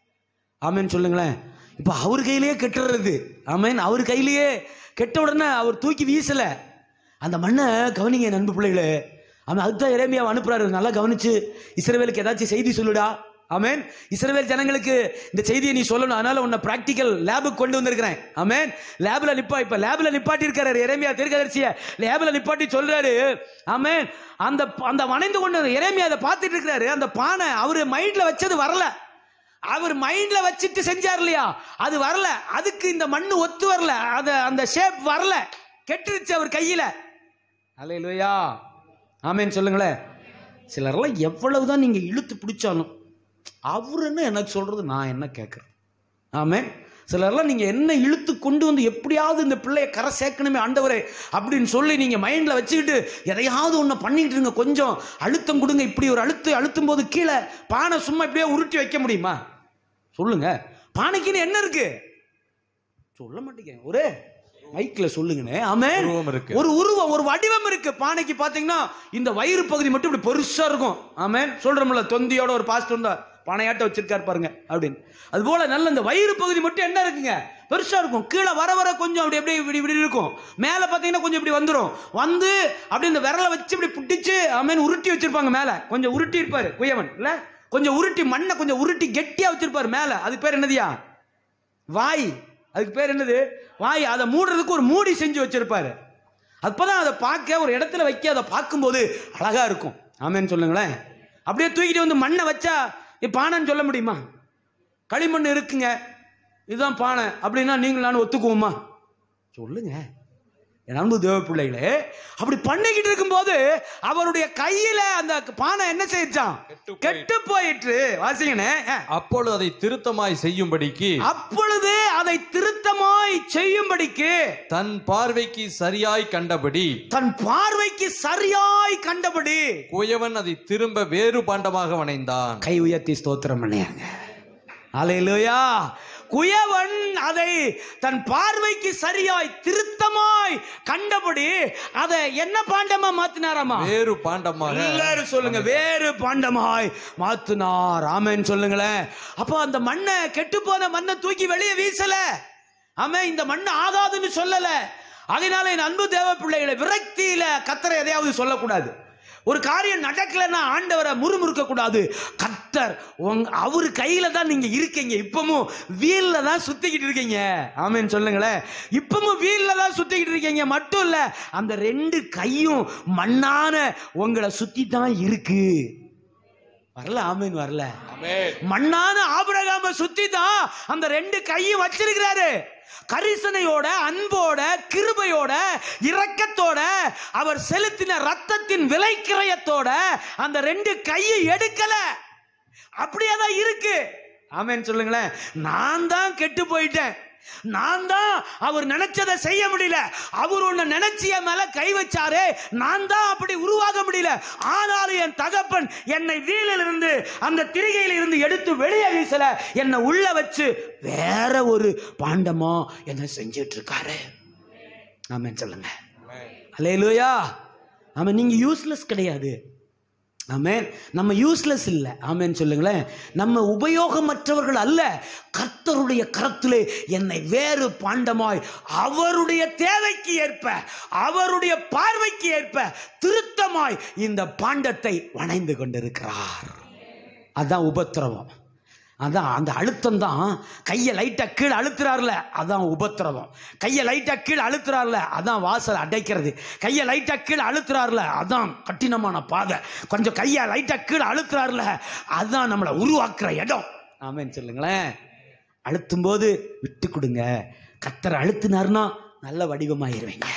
ஆமென் சொல்லுங்களேன் இப்போ அவர் கையிலேயே கெட்டுறது ஆமென் அவர் கையிலேயே கெட்ட உடனே அவர் தூக்கி வீசல அந்த மண்ணை கவனிங்க என் அன்பு பிள்ளைகளே அவன் அதுதான் இறைமையாவை அனுப்புறாரு நல்லா கவனிச்சு இஸ்ரவேலுக்கு ஏதாச்சும் செய்தி சொல்லுடா ஆமென் இஸ்ரவேல் ஜனங்களுக்கு இந்த செய்தியை நீ சொல்லணும் அதனால உன்னை பிராக்டிக்கல் லேபுக்கு கொண்டு வந்திருக்கிறேன் ஆமென் லேப்ல நிப்பா இப்ப லேப்ல நிப்பாட்டி இருக்காரு இறைமையா தீர்க்கதரிசிய லேப்ல நிப்பாட்டி சொல்றாரு ஆமென் அந்த அந்த வணைந்து கொண்டு இறைமையா அதை பார்த்துட்டு இருக்கிறாரு அந்த பானை அவரு மைண்ட்ல வச்சது வரல அவர் மைண்ட்ல வச்சுட்டு செஞ்சார் இல்லையா அது வரல அதுக்கு இந்த மண்ணு ஒத்து வரல அது அந்த ஷேப் வரல கெட்டுருச்சு அவர் கையில அலையிலுயா ஆமேன்னு சொல்லுங்களேன் சிலர்லாம் எவ்வளவுதான் நீங்க இழுத்து பிடிச்சாலும் அவருன்னு எனக்கு சொல்றது நான் என்ன கேட்கறேன் ஆமென் சிலர்லாம் நீங்க என்ன இழுத்து கொண்டு வந்து எப்படியாவது இந்த பிள்ளைய கரை சேர்க்கணுமே ஆண்டவரே அப்படின்னு சொல்லி நீங்க மைண்ட்ல வச்சுக்கிட்டு எதையாவது ஒன்று பண்ணிட்டு இருங்க கொஞ்சம் அழுத்தம் கொடுங்க இப்படி ஒரு அழுத்து அழுத்தும் போது கீழே பானை சும்மா இப்படியே உருட்டி வைக்க முடியுமா சொல்லுங்க பானைக்குன்னு என்ன இருக்கு சொல்ல மாட்டேங்க ஒரு மைக்ல சொல்லுங்கண்ணே ஆமென் உருவம் இருக்கு. ஒரு உருவம் ஒரு வடிவம் இருக்கு பானைக்கு பாத்தீங்கன்னா இந்த வயிறு பகுதி மட்டும் இப்படி பெருசா இருக்கும் ஆமென் சொல்றோம்ல தொந்தியோட ஒரு பாஸ்ட் வந்தா பானையாட்ட வச்சிருக்காரு பாருங்க அப்படின்னு அது போல நல்ல இந்த வயிறு பகுதி மட்டும் என்ன இருக்குங்க பெருசா இருக்கும் கீழே வர வர கொஞ்சம் அப்படி அப்படியே இப்படி இப்படி இருக்கும் மேல பாத்தீங்கன்னா கொஞ்சம் இப்படி வந்துடும் வந்து அப்படி இந்த விரலை வச்சு இப்படி புட்டிச்சு ஆமென் உருட்டி வச்சிருப்பாங்க மேல கொஞ்சம் உருட்டி இருப்பாரு குயவன் இல்ல கொஞ்சம் உருட்டி மண்ணை கொஞ்சம் உருட்டி கெட்டியா வச்சிருப்பாரு மேல அதுக்கு பேர் என்னதியா வாய் அதுக்கு பேர் என்னது வாய் அதை மூடுறதுக்கு ஒரு மூடி செஞ்சு வச்சிருப்பாரு அப்பதான் அதை பார்க்க ஒரு இடத்துல வைக்க அதை பார்க்கும்போது அழகா இருக்கும் ஆமேன்னு சொல்லுங்களேன் அப்படியே தூக்கிட்டு வந்து மண்ணை வச்சா இது பானைன்னு சொல்ல முடியுமா களிமண் இருக்குங்க இதுதான் பானை அப்படின்னா நீங்கள் நான் ஒத்துக்குவோமா சொல்லுங்க என் அன்பு தேவ பிள்ளைகளே அப்படி பண்ணிக்கிட்டு இருக்கும்போது அவருடைய கையில அந்த பானை என்ன செய்யச்சான் கெட்டு கெட்டு போயிற்று வாசிங்கண்ணே அஹ். அப்பொழுது அதை திருத்தமாய் செய்யும்படிக்கு அப்பொழுது அதை திருத்தமாய் செய்யும்படிக்கு தன் பார்வைக்கு சரியாய் கண்டபடி தன் பார்வைக்கு சரியாய் கண்டபடி குயவன் அதை திரும்ப வேறு பாண்டமாக வணைந்தான் கை உயர்த்தி ஸ்தோத்திரம் பண்ணியாங்க அலையிலுயா குயவன் அதை தன் பார்வைக்கு சரியாய் திருத்தமாய் கண்டபடி அதை என்ன பாண்டமா மாத்தினாராமா வேறு பாண்டமாக எல்லாரும் சொல்லுங்க வேறு பாண்டமாய் மாத்துனார் ஆமென் சொல்லுங்களேன் அப்போ அந்த மண்ணை கெட்டு போன மண்ணை தூக்கி வெளியே வீசல ஆமே இந்த மண்ணு ஆகாதுன்னு சொல்லல அதனால என் அன்பு தேவ பிள்ளைகளை விரக்தியில கத்தரை எதையாவது சொல்லக்கூடாது ஒரு காரியம் நடக்கலைன்னா ஆண்டவரை முறுமுறுக்க கூடாது கத்தர் உங்க அவர் கையில தான் நீங்க இருக்கீங்க இப்பவும் வீல்ல தான் சுத்திக்கிட்டு இருக்கீங்க ஆமென் சொல்லுங்களேன் இப்பவும் வீல்ல தான் சுத்திக்கிட்டு இருக்கீங்க மட்டும் இல்ல அந்த ரெண்டு கையும் மண்ணான உங்களை சுத்தி தான் இருக்கு வரல ஆமீன் வரல மண்ணான ஆபிரகாம சுத்தி தான் அந்த ரெண்டு கையும் வச்சிருக்கிறாரு கரிசனையோட அன்போட கிருபையோட இரக்கத்தோட அவர் செலுத்தின ரத்தத்தின் விலைக்கிரயத்தோட அந்த ரெண்டு கையை எடுக்கல அப்படியே தான் இருக்கு ஆமென் சொல்லுங்களேன் நான் தான் கெட்டு போயிட்டேன் நான் தான் அவர் நினைச்சதை செய்ய முடியல அவர் ஒண்ணு நினைச்சிய மேல கை வச்சாரே நான் தான் அப்படி உருவாக முடியல ஆனாலும் என் தகப்பன் என்னை வீலில் இருந்து அந்த திரிகையில இருந்து எடுத்து வெளியே வீசல என்னை உள்ள வச்சு வேற ஒரு பாண்டமா என்ன செஞ்சிட்டு இருக்காரு ஆமென் சொல்லுங்க அல்லேலூயா ஆமா நீங்க யூஸ்லெஸ் கிடையாது ஆமென் நம்ம யூஸ்லெஸ் இல்லை ஆமென் சொல்லுங்களேன் நம்ம உபயோகமற்றவர்கள் அல்ல கர்த்தருடைய கரத்திலே என்னை வேறு பாண்டமாய் அவருடைய தேவைக்கு ஏற்ப அவருடைய பார்வைக்கு ஏற்ப திருத்தமாய் இந்த பாண்டத்தை வணைந்து கொண்டிருக்கிறார் அதான் உபத்திரவம் அதான் அந்த அழுத்தம் தான் கையை லைட்டா கீழே அழுத்துறாருல அதான் உபத்திரவம் கையை லைட்டா கீழே அழுத்துறாருல அதான் வாசல் அடைக்கிறது கையை லைட்டா கீழே அழுத்துறாருல அதான் கடினமான பாதை கொஞ்சம் கையை லைட்டா கீழே அழுத்துறாருல அதான் நம்மளை உருவாக்குற இடம் ஆமென் சொல்லுங்களேன் அழுத்தும் போது விட்டு கொடுங்க கத்தரை அழுத்தினார்னா நல்ல வடிவமாயிருவீங்க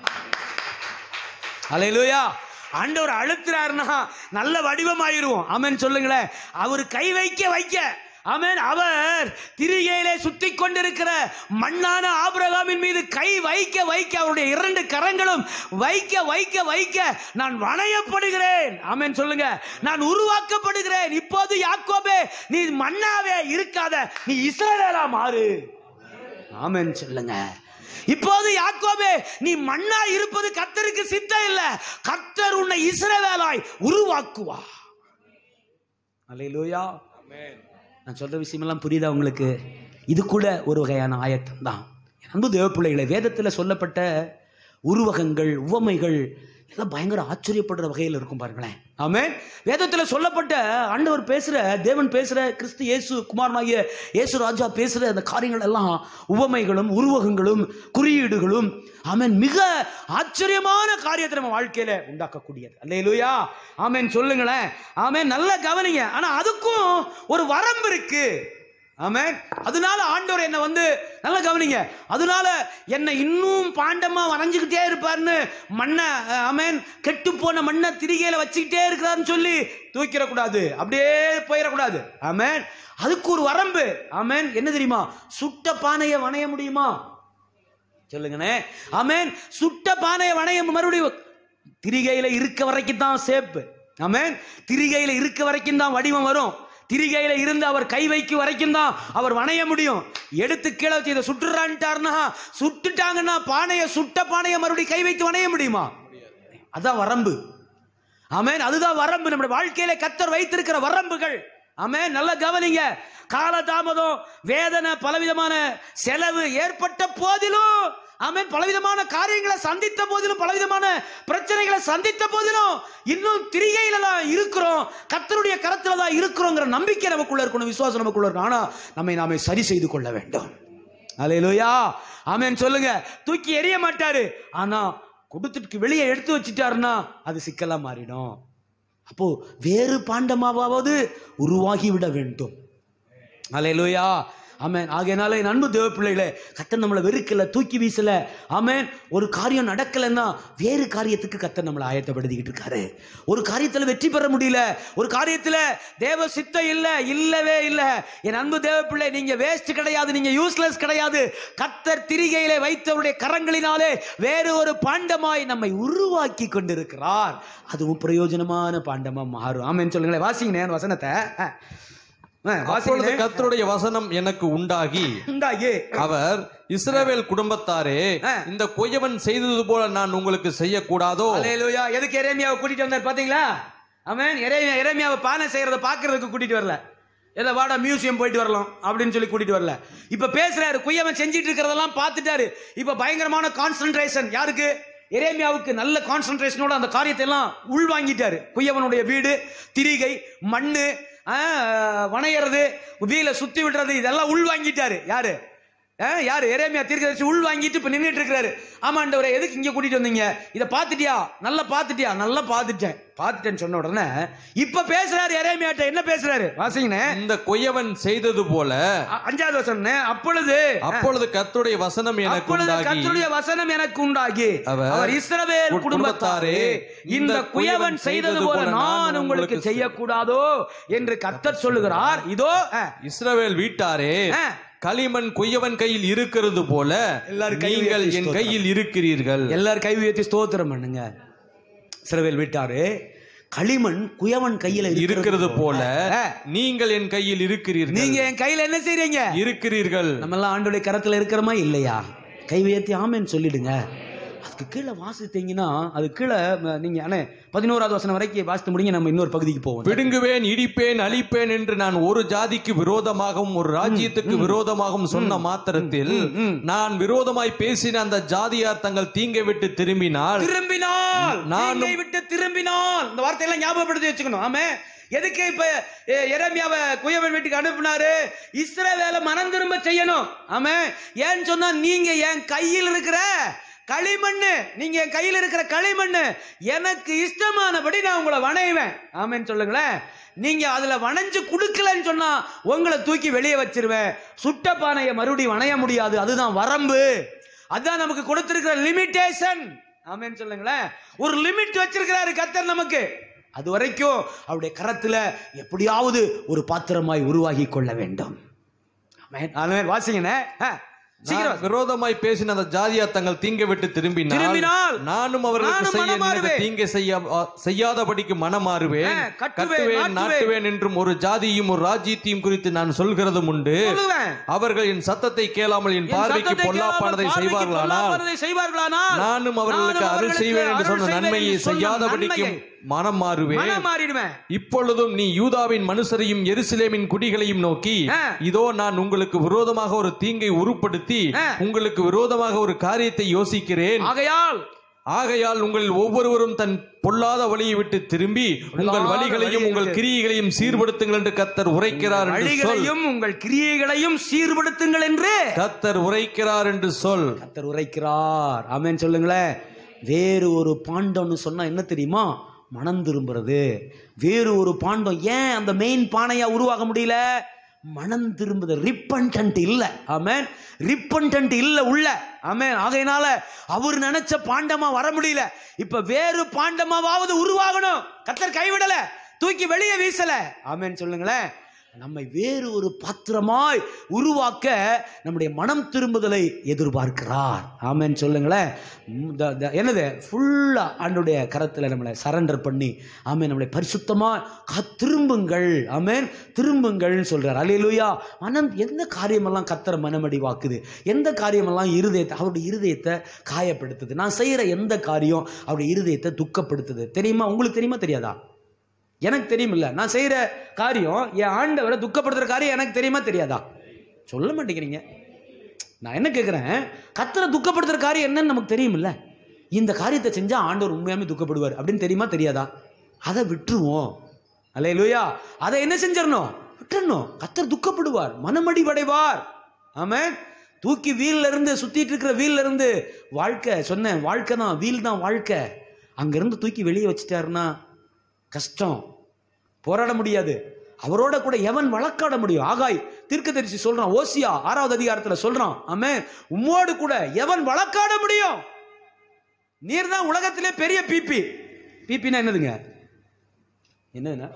அலையிலூயா ஆண்டவர் அழுத்துறாருன்னா நல்ல வடிவமாயிருவோம் ஆமென் சொல்லுங்களேன் அவர் கை வைக்க வைக்க ஆமென் அவர் திரிகையிலே சுத்தி கொண்டிருக்கிற மண்ணான ஆபிரகாமின் மீது கை வைக்க வைக்க அவருடைய இரண்டு கரங்களும் வைக்க வைக்க வைக்க நான் வணையப்படுகிறேன் ஆமென் சொல்லுங்க நான் உருவாக்கப்படுகிறேன் இப்போது யாக்கோபே நீ மண்ணாவே இருக்காத நீ இஸ்ரவேலா மாறு ஆமென் சொல்லுங்க இப்போது யாக்கோபே நீ மண்ணா இருப்பது கர்த்தருக்கு சித்தம் இல்ல கர்த்தர் உன்னை இஸ்ரவேலாய் உருவாக்குவா அல்லேலூயா நான் சொல்ற விஷயமெல்லாம் புரியுதா உங்களுக்கு இது கூட ஒரு வகையான ஆயத்தம் தான் அன்பு தேவ பிள்ளைகளை வேதத்தில் சொல்லப்பட்ட உருவகங்கள் உவமைகள் எல்லாம் பயங்கர ஆச்சரியப்படுற வகையில் இருக்கும் பாருங்களேன் ஆமென் வேதத்தில் சொல்லப்பட்ட ஆண்டவர் பேசுற தேவன் பேசுற கிறிஸ்து இயேசு குமாரனாகிய இயேசு ராஜா பேசுற அந்த காரியங்கள் எல்லாம் உவமைகளும் உருவகங்களும் குறியீடுகளும் ஆமென் மிக ஆச்சரியமான காரியத்தை நம்ம வாழ்க்கையில உண்டாக்கக்கூடியது அல்லேலூயா ஆமென் சொல்லுங்களேன் ஆமென் நல்லா கவனிங்க ஆனா அதுக்கும் ஒரு வரம்பு இருக்கு ஆமென் அதனால ஆண்டவர் என்னை வந்து நல்லா கவனிங்க அதனால என்னை இன்னும் பாண்டமா வரைஞ்சுக்கிட்டே இருப்பார்னு மண்ணை அஹ், ஆமென் கெட்டு போன மண்ணை திரிகையில வச்சுக்கிட்டே இருக்கிறாருன்னு சொல்லி தூக்கிடக்கூடாது அப்படியே போயிடக்கூடாது ஆமென் அதுக்கு ஒரு வரம்பு ஆமென் என்ன தெரியுமா சுட்ட பானையை வணைய முடியுமா சொல்லுங்கண்ணே ஆமென் சுட்ட பானையை வணைய மறுபடியும் திரிகையில இருக்க வரைக்கும் தான் சேப்பு ஆமென் திரிகையில இருக்க வரைக்கும் தான் வடிவம் வரும் திரிகையில இருந்து அவர் கை வைக்கும் வரைக்கும் தான் அவர் வணைய முடியும் எடுத்து கீழே வச்சு இதை சுட்டுறான்ட்டாருன்னா சுட்டுட்டாங்கன்னா பானையை சுட்ட பானையை மறுபடியும் கை வைத்து வணைய முடியுமா அதான் வரம்பு ஆமென் அதுதான் வரம்பு நம்முடைய வாழ்க்கையில கத்தர் வைத்திருக்கிற வரம்புகள் ஆமென் நல்லா கவனிங்க காலதாமதம் வேதனை பலவிதமான செலவு ஏற்பட்ட போதிலும் ஆமென் பலவிதமான காரியங்களை சந்தித்த போதிலும் பலவிதமான பிரச்சனைகளை சந்தித்த போதிலும் இன்னும் திரிகையில தான் இருக்கிறோம் கத்தருடைய கரத்துல தான் இருக்கிறோங்கிற நம்பிக்கை நமக்குள்ள இருக்கணும் விசுவாசம் நமக்குள்ள இருக்கணும் ஆனா நம்மை நாமே சரி செய்து கொள்ள வேண்டும் அலையிலோயா ஆமென் சொல்லுங்க தூக்கி எறிய மாட்டாரு ஆனா கொடுத்துட்டு வெளியே எடுத்து வச்சிட்டாருன்னா அது சிக்கலா மாறிடும் அப்போ வேறு பாண்டமாவது உருவாகி விட வேண்டும் அலையிலோயா ஆமென் ஆகையனால என் அன்பு தேவ பிள்ளைகளே கத்தர் நம்மளை வெறுக்கல தூக்கி வீசல ஆமென் ஒரு காரியம் நடக்கலைன்னா வேறு காரியத்துக்கு கத்தர் நம்மளை ஆயத்தப்படுத்திக்கிட்டு இருக்காரு ஒரு காரியத்தில் வெற்றி பெற முடியல ஒரு காரியத்தில் தேவ சித்தம் இல்லை இல்லவே இல்லை என் அன்பு தேவ பிள்ளை நீங்க வேஸ்ட் கிடையாது நீங்க யூஸ்லெஸ் கிடையாது கத்தர் திரிகையிலே வைத்தவருடைய கரங்களினாலே வேறு ஒரு பாண்டமாய் நம்மை உருவாக்கி கொண்டிருக்கிறார் அதுவும் பிரயோஜனமான பாண்டமா மாறும் ஆமென் சொல்லுங்களேன் வாசிங்க நேரம் வசனத்தை ஆ. ஆ, அப்பொழுது வாசிங்களே. கர்த்தருடைய வசனம் எனக்கு உண்டாகி உண்டாகி அவர் இஸ்ரவேல் குடும்பத்தாரே ஆ. இந்த கொய்யவன் செய்தது போல நான் உங்களுக்கு செய்யக்கூடாதோ அல்லேலூயா எதுக்கு எரேமியாவை கூட்டிட்டு வந்தார் பாத்தீங்களா ஆமென் எரேமியா எரேமியாவை பானை செய்யறத பாக்குறதுக்கு கூட்டிட்டு வரல ஏதோ வாடா மியூசியம் போயிட்டு வரலாம் அப்படின்னு சொல்லி கூட்டிட்டு வரல இப்ப பேசுறாரு குய்யவன் செஞ்சிட்டு இருக்கிறதெல்லாம் பார்த்துட்டாரு இப்ப பயங்கரமான கான்சென்ட்ரேஷன் யாருக்கு எரேமியாவுக்கு நல்ல கான்சென்ட்ரேஷனோட அந்த காரியத்தை எல்லாம் உள்வாங்கிட்டாரு குய்யவனுடைய வீடு திரிகை மண்ணு ஆ, வணையறது வீல சுத்தி விடுறது இதெல்லாம் உள்வாங்கிட்டாரு யாரு ஆ, யாரு எரேமியா தீர்க்கதரிசி உள் வாங்கிட்டு இப்ப நின்னுட்டு இருக்காரு ஆமாண்டவரே எதுக்கு இங்க கூட்டிட்டு வந்தீங்க இத பாத்துட்டியா நல்லா பாத்துட்டியா நல்லா பாத்துட்டேன் பாத்துட்டேன்னு சொன்ன உடனே இப்ப பேசுறாரு எரேமியாட்ட என்ன பேசுறாரு வாசிங்கண்ணே இந்த கொய்யவன் செய்தது போல அ- அஞ்சாவது வசனம் அப்பொழுது அப்பொழுது கர்த்தருடைய வசனம் எனக்கு அப்பொழுது உண்டாகி கர்த்தருடைய வசனம் எனக்கு உண்டாகி அவர் அவர் இஸ்ரவேல் குடும்பத்தாரே இந்த குயவன் செய்தது போல நான் உங்களுக்கு செய்யக்கூடாதோ என்று கர்த்தர் சொல்லுகிறார் இதோ அ, இஸ்ரவேல் வீட்டாரே ஆ. களிமண் குயவன் கையில் இருக்கிறது போல எல்லாரும் கை நீங்கள் உயர்த்தி என் ஸ்தோத்திரம். கையில் இருக்கிறீர்கள் எல்லாரும் கை உயர்த்தி ஸ்தோத்திரம் பண்ணுங்க சிறவேல் விட்டாரு களிமண் குயவன் கையில இருக்கிறது போல ஆ. நீங்கள் என் கையில் இருக்கிறீர்கள் நீங்க என் கையில என்ன செய்றீங்க இருக்கிறீர்கள் நம்ம எல்லாம் ஆண்டோடைய கரத்துல இருக்கிறோமா இல்லையா கை உயர்த்தி ஆமேன்னு சொல்லிடுங்க அதுக்கு கீழே வாசித்தீங்கன்னா அது கீழே ம, நீங்க அண்ணே பதினோராவது வசனம் வரைக்கும் வாசித்து முடிங்க நம்ம இன்னொரு பகுதிக்கு போவோம் பிடுங்குவேன் இடிப்பேன் அழிப்பேன் என்று நான் ஒரு ஜாதிக்கு விரோதமாகவும் ஒரு ராஜ்யத்துக்கு விரோதமாகவும் சொன்ன மாத்திரத்தில் நான் விரோதமாய் பேசின அந்த ஜாதியார் தங்கள் தீங்கை விட்டு திரும்பினால் திரும்பினால் நானும்- தீங்கை விட்டு திரும்பினால் இந்த வார்த்தையெல்லாம் ஞாபகப்படுத்தி வச்சுக்கணும் ஆமே எதுக்கு இப்ப எ- எரேமியாவை குயவன் வீட்டுக்கு அனுப்புனாரு இஸ்ரவேலை மனம் திரும்ப செய்யணும் ஆமே ஏன்னு சொன்னா நீங்க என் கையில் இருக்கிற களிமண்ணு நீங்க என் கையில் இருக்கிற களிமண்ணு எனக்கு இஷ்டமானபடி நான் உங்களை வணைவேன் ஆமேன்னு சொல்லுங்களேன் நீங்க அதுல வணைஞ்சு கொடுக்கலன்னு சொன்னா உங்களை தூக்கி வெளியே வச்சிருவேன் சுட்ட பானையை மறுபடியும் வணைய முடியாது அதுதான் வரம்பு அதான் நமக்கு கொடுத்திருக்கிற லிமிட்டேஷன் ஆமென்னு சொல்லுங்களேன் ஒரு லிமிட் வச்சிருக்கிறாரு கத்தர் நமக்கு அது வரைக்கும் அவருடைய கரத்துல எப்படியாவது ஒரு பாத்திரமாய் உருவாகி கொள்ள வேண்டும் ஆமென். ஆமென். வாசிங்கண்ணே ஆ, சீக்கிரம் நான் விரோதமாய் பேசின அந்த ஜாதியார் தங்கள் தீங்கை விட்டு திரும்பினால் திரும்பினால் நானும் அவர்களுக்கு நானும் செய்ய மனமாறுவேன். நினைத்த தீங்கை செய்ய செய்யாதபடிக்கு மனமாறுவேன் ஆ, கட்டுவேன், கட்டுவேன் நாட்டுவேன். நாட்டுவேன் என்றும் ஒரு ஜாதியும் ஒரு ராஜ்யத்தையும் குறித்து நான் சொல்கிறதும் உண்டு சொல்லுவேன் அவர்கள் என் சத்தத்தை கேளாமல் என் என் பார்வைக்கு சத்தத்தை பொல்லாப்பானதை கேளாமல் பார்வைக்கு செய்வார்களானால் பொல்லாப்பானதை செய்வார்களானால் நானும் அவர்களுக்கு அருள் செய்வேன் என்று சொன்ன நன்மையை செய்யாதபடிக்கும் மனம் மாறுவேன் மனம் மாறிடுவேன் இப்பொழுதும் நீ யூதாவின் மனுஷரையும் எருசலேமின் குடிகளையும் நோக்கி ஆ. இதோ நான் உங்களுக்கு விரோதமாக ஒரு தீங்கை உருப்படுத்தி ஆ. உங்களுக்கு விரோதமாக ஒரு காரியத்தை யோசிக்கிறேன் ஆகையால் ஆகையால் உங்களில் ஒவ்வொருவரும் தன் பொல்லாத வழியை விட்டு திரும்பி உங்கள் வழிகளையும் உங்கள் கிரியைகளையும் சீர்படுத்துங்கள் என்று கத்தர் உரைக்கிறார் என்று சொல் வழிகளையும் உங்கள் கிரியைகளையும் சீர்படுத்துங்கள் என்று கத்தர் உரைக்கிறார் என்று சொல் கத்தர் உரைக்கிறார் ஆமென் சொல்லுங்களேன் வேறு ஒரு பாண்டம்னு சொன்னா என்ன தெரியுமா மனம் திரும்புறது வேறு ஒரு பாண்டம் ஏன் அந்த மெயின் பானையா உருவாக முடியல மனம் திரும்புது ரிப்பன்டன்ட் இல்ல ஆமென் ரிப்பன்டன்ட் இல்ல உள்ள ஆமென் ஆகையினால அவர் நினைச்ச பாண்டமா வர முடியல இப்ப வேறு பாண்டமாவது உருவாகணும் கத்தர் கைவிடல தூக்கி வெளியே வீசல ஆமென் சொல்லுங்களேன் நம்மை வேறு ஒரு பாத்திரமாய் உருவாக்க நம்முடைய மனம் திரும்புதலை எதிர்பார்க்கிறார் ஆமென் சொல்லுங்களேன் ம், த- த- என்னது ஃபுல்லா ஆண்டுடைய கரத்தில் நம்மளை சரண்டர் பண்ணி ஆமென் நம்மளை பரிசுத்தமா கா- திரும்புங்கள் ஆமென் திரும்புங்கள்னு சொல்றார் அல்லேலூயா மனம் எந்த காரியமெல்லாம் கத்தரை மனமடி வாக்குது எந்த காரியமெல்லாம் இருதயத்தை அவருடைய இருதயத்தை காயப்படுத்துது நான் செய்யற எந்த காரியம் அவருடைய இருதயத்தை துக்கப்படுத்துது தெரியுமா உங்களுக்கு தெரியுமா தெரியாதா எனக்கு தெரியுமில்ல நான் செய்யற காரியம் என் ஆண்டவரை துக்கப்படுத்துற காரியம் எனக்கு தெரியுமா தெரியாதா சொல்ல மாட்டேங்கிறீங்க நான் என்ன கேட்குறேன் கத்தரை துக்கப்படுத்துற காரியம் என்னன்னு நமக்கு தெரியுமில்ல இந்த காரியத்தை செஞ்சா ஆண்டவர் உண்மையாமே துக்கப்படுவார் அப்படின்னு தெரியுமா தெரியாதா அதை விட்டுருவோம் அல்ல லூயா அதை என்ன செஞ்சிடணும் விட்டுறணும் கத்தர் துக்கப்படுவார் மனமடிவடைவார் ஆமென் தூக்கி வீல்ல இருந்து சுத்திட்டு இருக்கிற வீல்ல இருந்து வாழ்க்கை சொன்னேன் வாழ்க்கை தான் வீல் தான் வாழ்க்கை அங்கிருந்து தூக்கி வெளியே வச்சுட்டாருன்னா கஷ்டம் போராட முடியாது அவரோட கூட எவன் வழக்காட முடியும் ஆகாய் தீர்க்கதரிசி சொல்றான் ஓசியா ஆறாவது அதிகாரத்துல சொல்றான் ஆமே உம்மோடு கூட எவன் வழக்காட முடியும் நீர் தான் உலகத்திலே பெரிய பிபி பிபினா என்னதுங்க என்னதுன்னா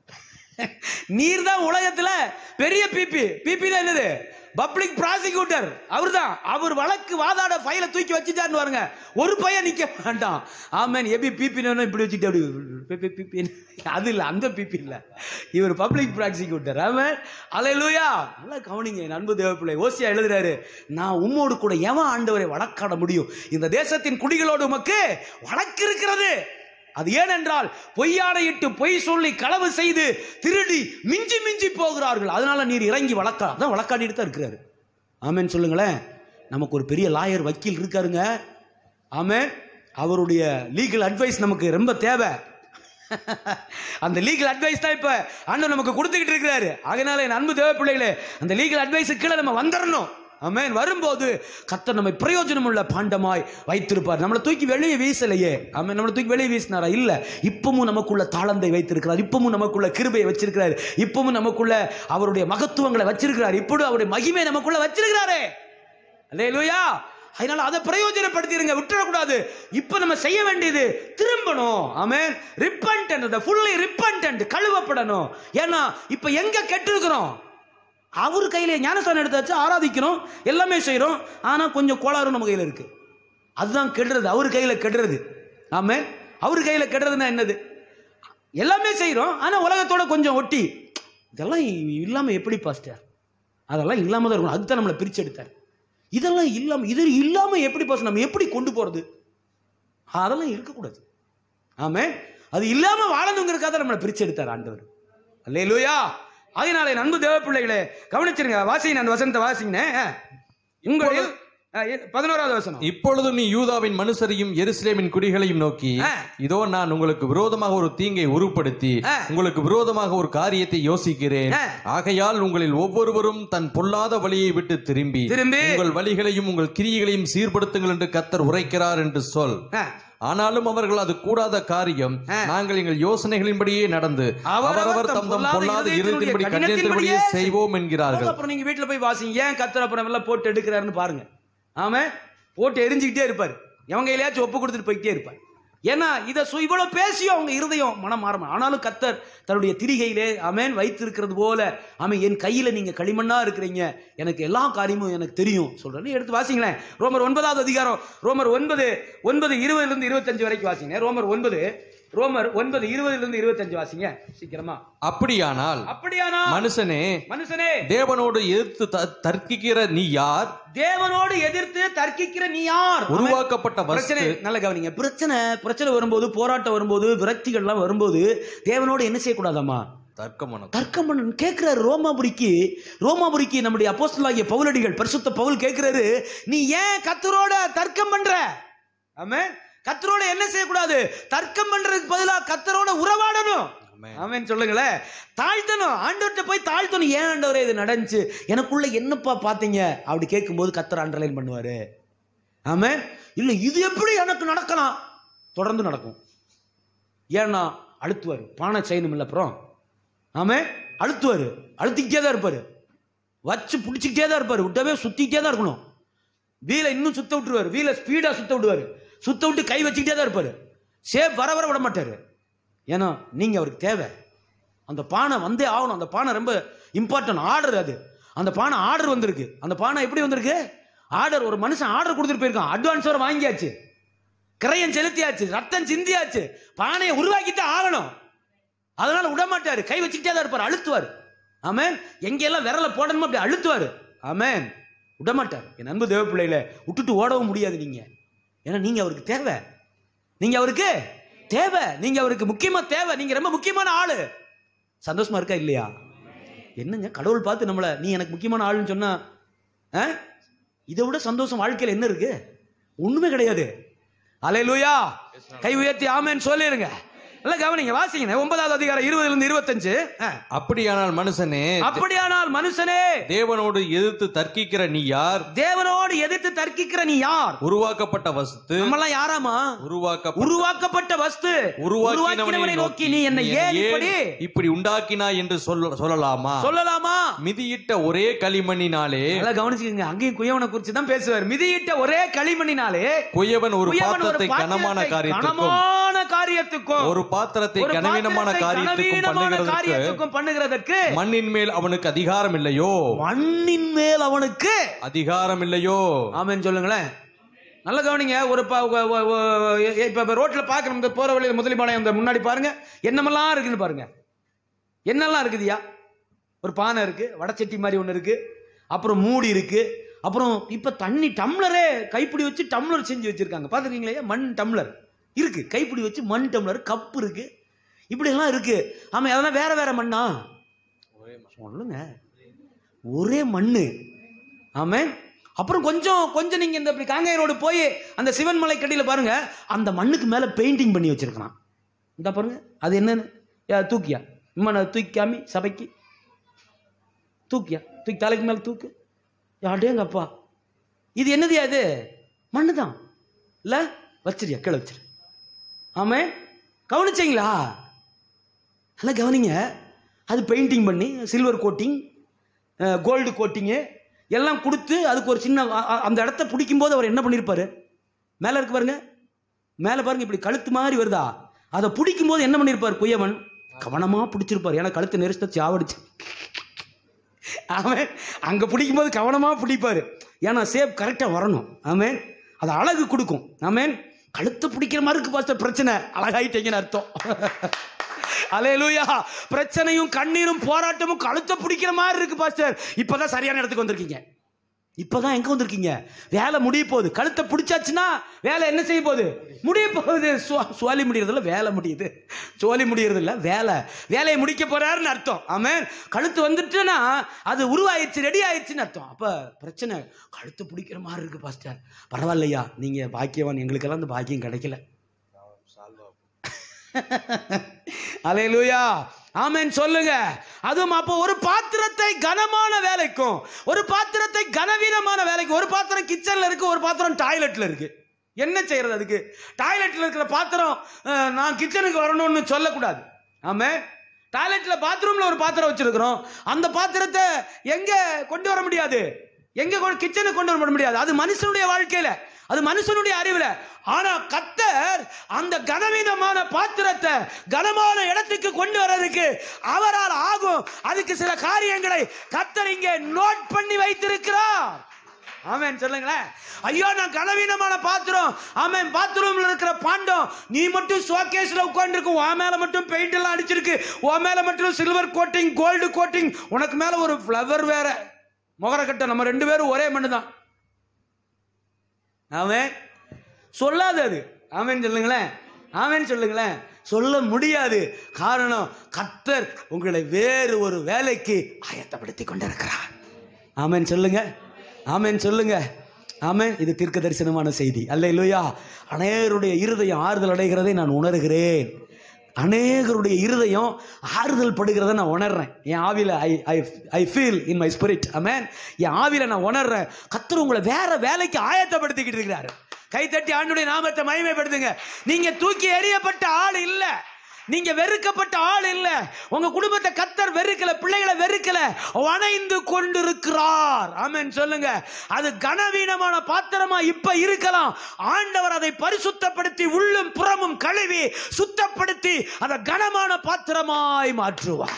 நீர் தான் உலகத்துல பெரிய பிபி பிபினா என்னது பப்ளிக் ப்ராசிக்யூட்டர் அவர்தான் அவர் வழக்கு வாதாட ஃபைலை தூக்கி வச்சுட்டாருன்னு பாருங்க ஒரு பையன் நிக்க வேண்டாம் ஆமேன் எபி பிபின்னு இப்படி வச்சுட்டு அப்படி பி- பி- பி- அது இல்ல அந்த பிபி இல்ல இவர் பப்ளிக் ப்ராசிக்யூட்டர் ஆமேன் அலையலூயா நல்லா கவனிங்க என் அன்பு தேவப்பிள்ளை ஓசியா எழுதுறாரு நான் உம்மோடு கூட எவன் ஆண்டவரை வழக்காட முடியும் இந்த தேசத்தின் குடிகளோடு உமக்கு வழக்கு இருக்கிறது அது ஏனென்றால் பொய்யாடையிட்டு பொய் சொல்லி களவு செய்து திருடி மிஞ்சி மிஞ்சி போகிறார்கள் அதனால நீர் இறங்கி வழக்கா அதான் வழக்காடிட்டு தான் இருக்கிறாரு ஆமென் சொல்லுங்களேன் நமக்கு ஒரு பெரிய லாயர் வக்கீல் இருக்காருங்க ஆமென் அவருடைய லீகல் அட்வைஸ் நமக்கு ரொம்ப தேவை அந்த லீகல் அட்வைஸ் தான் இப்ப அண்ணன் நமக்கு கொடுத்துக்கிட்டு இருக்கிறாரு அதனால என் அன்பு தேவை பிள்ளைகளே அந்த லீகல் அட்வைஸ் கீழே நம்ம வந்துடணும் ஆமென் வரும்போது கர்த்தர் நம்மை பிரயோஜனம் உள்ள பாண்டமாய் வைத்திருப்பார் நம்மளை தூக்கி வெளியே வீசலையே ஆமென் நம்மளை தூக்கி வெளியே வீசினாரா இல்ல இப்பவும் நமக்குள்ள தாளந்தை வைத்திருக்கிறார் இப்பவும் நமக்குள்ள கிருபையை வச்சிருக்கிறார் இப்பவும் நமக்குள்ள அவருடைய மகத்துவங்களை வச்சிருக்கிறார் இப்படி அவருடைய மகிமை நமக்குள்ள வச்சிருக்கிறாரே அல்லேலூயா அதனால அதை பிரயோஜனப்படுத்திடுங்க விட்டுறக்கூடாது இப்போ நம்ம செய்ய வேண்டியது திரும்பணும் ஆமென் ரிப்பன்டன்ட் ஃபுல்லி ரிப்பன்டன்ட் கழுவப்படணும் ஏன்னா இப்போ எங்க கெட்டு இருக்கிறோம் அவர் கையில ஞானஸ்தானம் எடுத்தாச்சு ஆராதிக்கிறோம் எல்லாமே செய்கிறோம் ஆனால் கொஞ்சம் கோளாறு நம்ம கையில் இருக்கு அதுதான் கெடுறது அவர் கையில் கெடுறது ஆமே அவர் கையில் கெடுறதுன்னா என்னது எல்லாமே செய்கிறோம் ஆனால் உலகத்தோட கொஞ்சம் ஒட்டி இதெல்லாம் இல்லாமல் எப்படி பாஸ்டர் அதெல்லாம் இல்லாமல் தான் இருக்கணும் அதுதான் நம்மளை பிரித்து எடுத்தார் இதெல்லாம் இல்லாமல் இது இல்லாமல் எப்படி பாஸ்டர் நம்ம எப்படி கொண்டு போகிறது அதெல்லாம் இருக்கக்கூடாது ஆமே அது இல்லாமல் வாழணுங்கிறதுக்காக நம்மளை பிரித்து எடுத்தார் ஆண்டவர் அல்லேலூயா அதனாலே நண்பு தேவ பிள்ளைகளே கவனிச்சிருங்க வாசிங்க அந்த வசனத்தை வாசிங்க உங்களில் அஹ், எ- பதினோராவது வசனம் இப்பொழுது நீ யூதாவின் மனுஷரையும் எருசலேமின் குடிகளையும் நோக்கி ஆ. இதோ நான் உங்களுக்கு விரோதமாக ஒரு தீங்கை உருப்படுத்தி ஆ. உங்களுக்கு விரோதமாக ஒரு காரியத்தை யோசிக்கிறேன் ஆ. ஆகையால் உங்களில் ஒவ்வொருவரும் தன் பொல்லாத வழியை விட்டு திரும்பி திரும்பி உங்கள் வழிகளையும் உங்கள் கிரியைகளையும் சீர்படுத்துங்கள் என்று கத்தர் உரைக்கிறார் என்று சொல் அஹ், ஆனாலும் அவர்கள் அது கூடாத காரியம் ஆ. நாங்கள் எங்கள் யோசனைகளின்படியே நடந்து அவரவர் அவரவர் தம் தம் தம் பொல்லாத பொல்லாத இருதயத்தினுடைய இருதயத்தின்படி கடினத்தின்படியே கண்ணியத்தின்படியே செய்வோம் என்கிறார்கள் அப்புறம் நீங்க வீட்டுல போய் வாசிங்க ஏன் கத்தர் அப்புறம் எல்லாம் போட்டு எடுக்கிறாருன்னு பாருங்க ஆமா போட்டு எரிஞ்சுக்கிட்டே இருப்பார் எவங்க கையிலயாச்சும் ஒப்பு கொடுத்துட்டு போயிட்டே இருப்பார் ஏன்னா இதை சு- இவ்வளவு பேசியும் அவங்க இருதயம் மனம் மாறணும் ஆனாலும் கத்தர் தன்னுடைய திரிகையிலே அமேன் வைத்திருக்கிறது போல ஆமென் என் கையில நீங்க களிமண்ணா இருக்கிறீங்க எனக்கு எல்லா காரியமும் எனக்கு தெரியும் சொல்றேன்னு எடுத்து வாசிங்களேன் ரோமர் ஒன்பதாவது அதிகாரம் ரோமர் ஒன்பது ஒன்பது இருபதுல இருந்து இருபத்தஞ்சு வரைக்கும் வாசிங்க ரோமர் ஒன்பது ரோமர் ஒன்பது இருபதுல இருந்து இருபத்தஞ்சு வாசிங்க சீக்கிரமா அப்படியானால் அப்படியானா மனுஷனே மனுஷனே தேவனோடு எதிர்த்து த- தர்க்கிக்கிற நீ யார் தேவனோடு எதிர்த்து தர்க்கிக்கிற நீ யார் உருவாக்கப்பட்ட பிரச்சனை வஸ்து நல்ல கவனிங்க பிரச்சனை பிரச்சனை வரும்போது போராட்டம் வரும்போது விரக்திகள்லாம் வரும்போது தேவனோடு என்ன செய்யக்கூடாதாமா தர்க்கமனம் தர்க்கம் பண்ண கேட்கிறாரு ரோமாபுரிக்கு ரோமாபுரிக்கு நம்முடைய அப்போஸ்தலனாகிய பவுலடிகள் பரிசுத்த பவுல் கேட்கிறாரு நீ ஏன் கத்தரோட தர்க்கம் பண்ற ஆமே கத்தரோட என்ன செய்யக்கூடாது தர்க்கம் பண்றதுக்கு பதிலா கத்தரோட உறவாடணும் ஆமென். ஆமென் சொல்லுங்களேன் தாழ்த்தணும் ஆண்டவர்கிட்ட போய் தாழ்த்தணும் ஏன் ஆண்டவரே இது நடந்துச்சு எனக்குள்ள என்னப்பா பார்த்தீங்க அப்படி கேட்கும்போது கத்தர் அண்டர்லைன் பண்ணுவாரு ஆமென் இல்ல இது எப்படி எனக்கு நடக்கலாம் தொடர்ந்து நடக்கும் ஏன்னா அழுத்துவார் பானை செய்யணும் இல்லை அப்புறம் ஆமே அழுத்துவார் அழுத்திக்கிட்டே தான் இருப்பார் வச்சு பிடிச்சிக்கிட்டே தான் இருப்பார் விட்டவே சுத்திக்கிட்டே தான் இருக்கணும் வீலை இன்னும் சுத்த விட்டுருவார் வீலை ஸ்பீடாக சுத்த விடுவார் சுத்த விட்டு கை வச்சுக்கிட்டே தான் இருப்பார் சேப் வர வர விட மாட்டார் ஏன்னா நீங்கள் அவருக்கு தேவை அந்த பானை வந்தே ஆகணும் அந்த பானை ரொம்ப இம்பார்ட்டன்ட் ஆர்டர் அது அந்த பானை ஆர்டர் வந்திருக்கு அந்த பானை எப்படி வந்திருக்கு ஆர்டர் ஒரு மனுஷன் ஆர்டர் கொடுத்துட்டு போயிருக்கான் அட்வான்ஸ் வர வாங்கியாச்சு கிரையம் செலுத்தியாச்சு ரத்தம் சிந்தியாச்சு பானையை உருவாக்கித்தான் ஆகணும் அதனால விட மாட்டாரு கை வச்சுக்கிட்டே தான் இருப்பார் அழுத்துவார் ஆமென் எங்கெல்லாம் விரல போடணுமோ அப்படி அழுத்துவார் ஆமென் விட மாட்டார் என் அன்பு தேவ பிள்ளையில விட்டுட்டு ஓடவும் முடியாது நீங்க ஏன்னா நீங்க அவருக்கு தேவை நீங்க அவருக்கு தேவை நீங்க அவருக்கு முக்கியமா தேவை நீங்க ரொம்ப முக்கியமான ஆளு சந்தோஷமா இருக்கா இல்லையா என்னங்க கடவுள் பார்த்து நம்மள நீ எனக்கு முக்கியமான ஆளுன்னு சொன்னா ஆ? இதை விட சந்தோஷம் வாழ்க்கையில் என்ன இருக்கு ஒண்ணுமே கிடையாது அலையலூயா கை உயர்த்தி ஆமேன்னு சொல்லிருங்க எல்லாம் கவனிங்க வாசிங்க ஒன்பதாவது அதிகாரம் இருபதுல இருந்து இருபத்தஞ்சு ஆ. அப்படியானால் மனுஷனே அப்படியானால் மனுஷனே தேவனோடு எதிர்த்து தர்க்கிக்கிற நீ யார் தேவனோடு எதிர்த்து தர்க்கிக்கிற நீ யார் உருவாக்கப்பட்ட வஸ்து நம்மலாம் யாராமா உருவாக்கப்பட்ட உருவாக்கப்பட்ட வஸ்து உருவாக்கினவனை நோக்கி நீ என்னை ஏன் இப்படி இப்படி உண்டாக்கினாய் என்று சொல்ல சொல்லலாமா சொல்லலாமா மிதியிட்ட ஒரே களிமண்ணினாலே நல்லா கவனிச்சுக்கங்க அங்கேயும் குயவனை குறித்து தான் பேசுவார் மிதியிட்ட ஒரே களிமண்ணினாலே குயவன் ஒரு குயவன் ஒரு பாத்திரத்தை கனமான பாத்திரத்தை காரியத்திற்கும் கனமான காரியத்துக்கும் ஒரு பாத்திரத்தை ஒரு கனவீனமான பாத்திரத்தை காரியத்துக்கும் கனவீனமான பண்ணுகிறதற்கு காரியத்துக்கும் பண்ணுகிறதற்கு மண்ணின் மேல் அவனுக்கு அதிகாரம் இல்லையோ மண்ணின் மேல் அவனுக்கு அதிகாரம் இல்லையோ ஆமென் சொல்லுங்களேன் நல்ல கவனிங்க ஒரு ப- ஒ- ஒ- ஒ- எ- இப்ப இப்ப ரோட்ல பாக்குறோம் இந்த போற வழியில முதலிபாளையம் இந்த முன்னாடி பாருங்க என்னமெல்லாம் இருக்குன்னு பாருங்க என்னெல்லாம் இருக்குதுயா ஒரு பானை இருக்கு வடச்சட்டி மாதிரி ஒன்று இருக்கு அப்புறம் மூடி இருக்கு அப்புறம் இப்ப தண்ணி டம்ளரே கைப்பிடி வச்சு டம்ளர் செஞ்சு வச்சிருக்காங்க பாத்துருக்கீங்களா மண் டம்ளர் இருக்கு கைப்பிடி வச்சு மண் டம்ளர் கப் இருக்கு இப்படி எல்லாம் இருக்கு ஆமா அதெல்லாம் வேற வேற மண்ணா சொல்லுங்க ஒரே மண்ணு ஆமென் அப்புறம் கொஞ்சம் கொஞ்சம் நீங்க இந்த இப்படி காங்கேய ரோடு போய் அந்த சிவன் மலை கடியில பாருங்க அந்த மண்ணுக்கு மேல பெயிண்டிங் பண்ணி வச்சிருக்கான் இந்த பாருங்க அது என்னன்னு யா, தூக்கியா இம்மா நான் தூக்காமி சபைக்கு தூக்கியா தூக்கி தலைக்கு மேல தூக்கு அடேங்கப்பா இது என்னதுயா இது மண்ணு தான் இல்ல வச்சிருயா கீழே வச்சிரு ஆமே கவனிச்சீங்களா நல்லா கவனிங்க அது பெயிண்டிங் பண்ணி சில்வர் கோட்டிங் கோல்டு கோட்டிங்கு எல்லாம் கொடுத்து அதுக்கு ஒரு சின்ன அ- அ- அந்த இடத்த பிடிக்கும்போது அவர் என்ன பண்ணியிருப்பாரு மேலே இருக்கு பாருங்க மேலே பாருங்க இப்படி கழுத்து மாதிரி வருதா அதை பிடிக்கும்போது என்ன பண்ணியிருப்பார் குயவன் கவனமாக பிடிச்சிருப்பார் ஏன்னா கழுத்து நெரிசத்தை சாவடிச்சு அவன் அங்கே பிடிக்கும்போது கவனமாக பிடிப்பாரு ஏன்னா சேப் கரெக்டாக வரணும் ஆமென் அது அழகு கொடுக்கும் ஆமென் கழுத்தை பிடிக்கிற மாதிரி இருக்கு பாஸ்டர் பிரச்சனை அழகாயிட்டீங்கன்னு அர்த்தம் அலையலூயா பிரச்சனையும் கண்ணீரும் போராட்டமும் கழுத்தை பிடிக்கிற மாதிரி இருக்கு பாஸ்டர் இப்பதான் சரியான இடத்துக்கு வந்திருக்கீங்க இப்பதான் எங்க வந்திருக்கீங்க வேலை முடிய போகுது கழுத்தை பிடிச்சாச்சுன்னா வேலை என்ன செய்ய போகுது முடிய போகுது சுவா- சுவாலி முடியறதில்ல வேலை முடியுது சோலி முடியறது இல்ல வேலை வேலையை முடிக்க போறாருன்னு அர்த்தம் ஆமென் கழுத்து வந்துட்டுன்னா அது உருவாயிடுச்சு ரெடி ஆயிடுச்சுன்னு அர்த்தம் அப்ப பிரச்சனை கழுத்து பிடிக்கிற மாதிரி இருக்கு பாஸ்டர் பரவாயில்லையா நீங்க பாக்கியவான் எங்களுக்கெல்லாம் அந்த பாக்கியம் கிடைக்கல அலையலூயா ஆமென் சொல்லுங்க அதுவும் அப்போ ஒரு பாத்திரத்தை கனமான வேலைக்கும் ஒரு பாத்திரத்தை கனவீனமான வேலைக்கும் ஒரு பாத்திரம் கிச்சன்ல இருக்கு ஒரு பாத்திரம் டாய்லெட்ல இருக்கு என்ன செய்யறது அதுக்கு டாய்லெட்ல இருக்கிற பாத்திரம் அஹ், நான் கிச்சனுக்கு வரணும்னு சொல்லக்கூடாது ஆமே டாய்லெட்ல பாத்ரூம்ல ஒரு பாத்திரம் வச்சிருக்கிறோம் அந்த பாத்திரத்தை எங்க கொண்டு வர முடியாது எங்க கிச்சனுக்கு கொண்டு வர முடியாது அது மனுஷனுடைய வாழ்க்கையில அது மனுஷனுடைய அறிவுல ஆனா கத்தர் அந்த கனவீனமான பாத்திரத்தை கனமான இடத்துக்கு கொண்டு வர்றதுக்கு அவரால் ஆகும் அதுக்கு சில காரியங்களை கத்தர் இங்கே நோட் பண்ணி வைத்திருக்கிறார் ஆமென் சொல்லுங்களேன் ஐயோ நான் கனவீனமான பாத்திரம் ஆமென் பாத்ரூம்ல இருக்கிற பாண்டம் நீ மட்டும் ஷோகேஸ்ல உட்கார்ந்துருக்கு உன் மேல மட்டும் பெயிண்ட் எல்லாம் அடிச்சிருக்கு உன் மேல மட்டும் சில்வர் கோட்டிங் கோல்டு கோட்டிங் உனக்கு மேல ஒரு ஃப்ளவர் வேற முகரக்கட்டை நம்ம ரெண்டு பேரும் ஒரே மண்ணு தான் ஆமென் சொல்லாது அது ஆமென் சொல்லுங்களேன் ஆமென் சொல்லுங்களேன் சொல்ல முடியாது காரணம் கத்தர் உங்களை வேறு ஒரு வேலைக்கு ஆயத்தப்படுத்தி கொண்டிருக்கிறார் ஆமென் சொல்லுங்க ஆமென் சொல்லுங்க ஆமென் இது தீர்க்க தரிசனமான செய்தி அல்ல இல்லையா அநேகருடைய இருதயம் ஆறுதல் அடைகிறதை நான் உணர்கிறேன் அநேகருடைய இருதயம் ஆறுதல் படுகிறத நான் உணர்றேன் என் ஆவில I I I feel in my spirit amen என் ஆவில நான் உணர்றேன் கத்தர் உங்களை வேற வேலைக்கு ஆயத்தப்படுத்திக்கிட்டு இருக்கிறாரு கைத்தட்டி ஆண்டுடைய நாமத்தை மகிமைப்படுத்துங்க நீங்க தூக்கி எறியப்பட்ட ஆள் இல்ல நீங்க வெறுக்கப்பட்ட ஆள் இல்ல உங்க குடும்பத்தை கத்தர் வெறுக்கல பிள்ளைகளை வெறுக்கல வணைந்து கொண்டிருக்கிறார் ஆமென் சொல்லுங்க அது கனவீனமான பாத்திரமா இப்ப இருக்கலாம் ஆண்டவர் அதை பரிசுத்தப்படுத்தி உள்ளும் புறமும் கழுவி சுத்தப்படுத்தி அதை கனமான பாத்திரமாய் மாற்றுவார்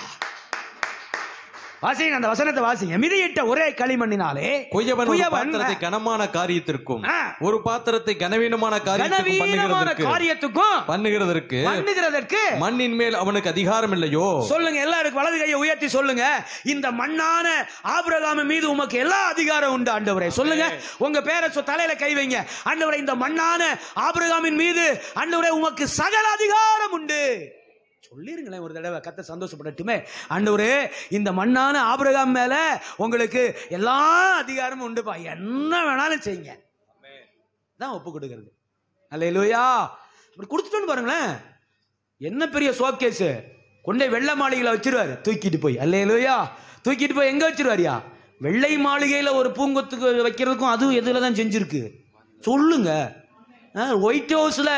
வாசிங்க அந்த வசனத்தை வாசிங்க மிதியிட்ட ஒரே களிமண்ணினாலே குயவன் ஒரு குயவன் பாத்திரத்தை கனமான காரியத்திற்கும் ஆ. ஒரு பாத்திரத்தை கனவீனமான காரியத்திற்கும் கனவீனமான பண்ணுகிறதற்கு காரியத்துக்கும் பண்ணுகிறதற்கு பண்ணுகிறதற்கு மண்ணின் மேல் அவனுக்கு அதிகாரம் இல்லையோ சொல்லுங்க எல்லாருக்கும் வலது கையை உயர்த்தி சொல்லுங்க இந்த மண்ணான ஆபிரகாம் மீது உமக்கு எல்லா அதிகாரம் உண்டு ஆண்டவரே சொல்லுங்க உங்க பேரை சொ- தலையில கை வைங்க ஆண்டவரே இந்த மண்ணான ஆபிரகாமின் மீது ஆண்டவரே உமக்கு சகல அதிகாரம் உண்டு சொல்லிருங்களேன் ஒரு தடவை கத்த சந்தோஷப்படட்டுமே ஆண்டவரே இந்த மண்ணான ஆபிரகாம் மேல உங்களுக்கு எல்லா அதிகாரமும் உண்டுப்பா என்ன வேணாலும் செய்யுங்க தான் ஒப்பு கொடுக்கிறது அல்ல அப்படி கொடுத்துட்டோன்னு பாருங்களேன் என்ன பெரிய ஷோகேஸ் கொண்டே வெள்ளை மாளிகையில் வச்சிருவாரு தூக்கிட்டு போய் அல்லையா தூக்கிட்டு போய் எங்க வச்சிருவாரியா வெள்ளை மாளிகையில் ஒரு பூங்கொத்துக்கு வைக்கிறதுக்கும் அதுவும் எதில் தான் செஞ்சிருக்கு சொல்லுங்க ஒயிட் ஹவுஸில்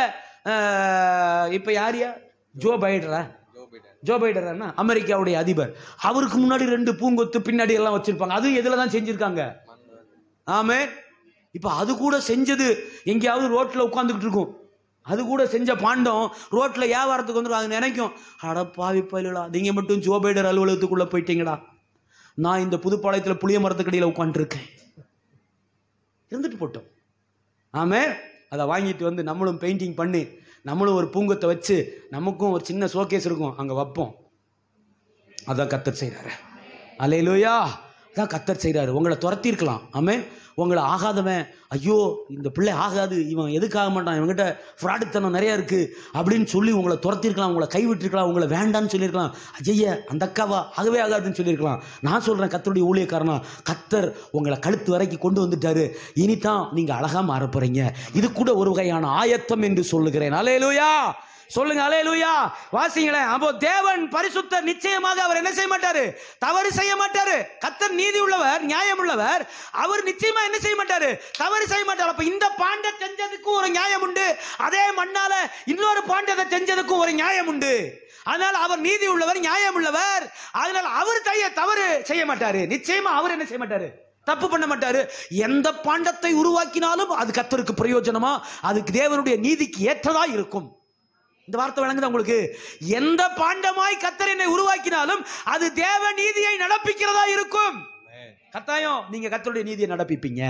இப்போ யாரியா ஜோ பைடரா ஜோ பைடரா அமெரிக்காவுடைய அதிபர் அவருக்கு முன்னாடி ரெண்டு பூங்கொத்து பின்னாடி எல்லாம் வச்சிருப்பாங்க அதுவும் எதில் தான் செஞ்சிருக்காங்க ஆமே இப்போ அது கூட செஞ்சது எங்கேயாவது ரோட்டில் உட்காந்துக்கிட்டு இருக்கும் அது கூட செஞ்ச பாண்டம் ரோட்டில் வியாபாரத்துக்கு வந்துடும் அது நினைக்கும் அட பாவி பயிலா நீங்கள் மட்டும் ஜோ பைடர் அலுவலகத்துக்குள்ளே போயிட்டீங்கடா நான் இந்த புதுப்பாளையத்தில் புளிய மரத்துக்கடியில் உட்காந்துருக்கேன் இருந்துட்டு போட்டோம் ஆமே அதை வாங்கிட்டு வந்து நம்மளும் பெயிண்டிங் பண்ணி நம்மளும் ஒரு பூங்கத்தை வச்சு நமக்கும் ஒரு சின்ன ஷோகேஸ் இருக்கும் அங்கே வைப்போம் அதான் கத்தர் செய்கிறாரு அலையிலோயா அதான் கத்தர் செய்கிறாரு உங்களை துரத்திருக்கலாம் ஆமே உங்களை ஆகாதவன் ஐயோ இந்த பிள்ளை ஆகாது இவன் எதுக்காக மாட்டான் இவன்கிட்ட ஃப்ராடுத்தனம் நிறைய இருக்கு அப்படின்னு சொல்லி உங்களை துரத்திருக்கலாம் உங்களை கைவிட்டிருக்கலாம் உங்களை வேண்டான்னு சொல்லியிருக்கலாம் அஜய்ய அந்த அக்காவா ஆகவே ஆகாதுன்னு சொல்லியிருக்கலாம் நான் சொல்கிறேன் கத்தருடைய ஊழியக்காரனா கத்தர் உங்களை கழுத்து வரைக்கும் கொண்டு வந்துட்டாரு இனிதான் நீங்கள் அழகாக மாற போறீங்க இது கூட ஒரு வகையான ஆயத்தம் என்று சொல்லுகிறேன் அலையலூயா சொல்லுங்க அலையலூயா வாசிங்களேன் அப்போ தேவன் பரிசுத்தர் நிச்சயமாக அவர் என்ன செய்ய மாட்டாரு தவறு செய்ய மாட்டாரு கத்தர் நீதி உள்ளவர் நியாயம் உள்ளவர் அவர் நிச்சயமா என்ன செய்ய மாட்டாரு தவறு செய்ய மாட்டார் அப்ப இந்த பாண்டை செஞ்சதுக்கும் ஒரு நியாயம் உண்டு அதே மண்ணால இன்னொரு பாண்டத்தை செஞ்சதுக்கும் ஒரு நியாயம் உண்டு அதனால அவர் நீதி உள்ளவர் நியாயம் உள்ளவர் அதனால அவர் தைய தவறு செய்ய மாட்டாரு நிச்சயமா அவர் என்ன செய்ய மாட்டாரு தப்பு பண்ண மாட்டாரு எந்த பாண்டத்தை உருவாக்கினாலும் அது கத்தருக்கு பிரயோஜனமா அதுக்கு தேவனுடைய நீதிக்கு ஏற்றதா இருக்கும் இந்த வார்த்தை வழங்குதா உங்களுக்கு எந்த பாண்டமாய் கத்தர் என்னை உருவாக்கினாலும் அது தேவ நீதியை நடப்பிக்கிறதா இருக்கும் கத்தாயம் நீங்க கத்தருடைய நீதியை நடப்பிப்பீங்க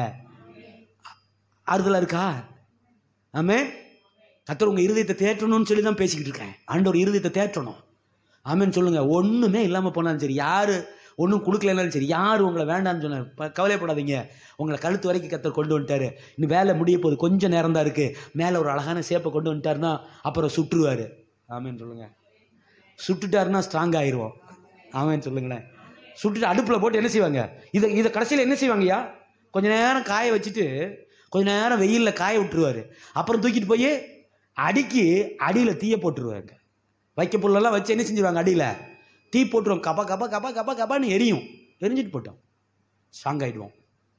ஆறுதலா இருக்கா ஆமே கத்தர் உங்க இருதயத்தை தேற்றணும்னு சொல்லி தான் பேசிக்கிட்டு இருக்கேன் ஆண்டவர் இருதயத்தை தேற்றணும் ஆமென்னு சொல்லுங்க ஒண்ணுமே இல்லாம போனாலும் சரி யாரு ஒன்றும் கொடுக்கலனாலும் சரி யார் உங்களை வேண்டாம்னு சொன்னார் ப- கவலைப்படாதீங்க உங்களை கழுத்து வரைக்கும் கத்தர் கொண்டு வந்துட்டாரு இன்னும் வேலை முடிய போகுது கொஞ்சம் நேரம் தான் இருக்கு மேலே ஒரு அழகான சேப்பை கொண்டு வந்துட்டாருன்னா அப்புறம் சுட்டுருவாரு ஆமென்னு சொல்லுங்க சுட்டுட்டாருன்னா ஸ்ட்ராங் ஆயிடுவோம் ஆமென்னு சொல்லுங்களேன் சுட்டுட்டு அடுப்பில் போட்டு என்ன செய்வாங்க இதை இதை கடைசியில் என்ன செய்வாங்கய்யா கொஞ்ச நேரம் காய வச்சுட்டு கொஞ்ச நேரம் வெயிலில் காய விட்டுருவாரு அப்புறம் தூக்கிட்டு போய் அடிக்கி அடியில் தீய போட்டுருவாங்க வைக்க புல்லெல்லாம் வச்சு என்ன செஞ்சிருவாங்க அடியில் தீ போட்டுருவோம் கபா கபா கபா கபா கபான்னு எரியும் எரிஞ்சிட்டு போட்டோம் ஸ்ட்ராங் ஆகிடுவோம்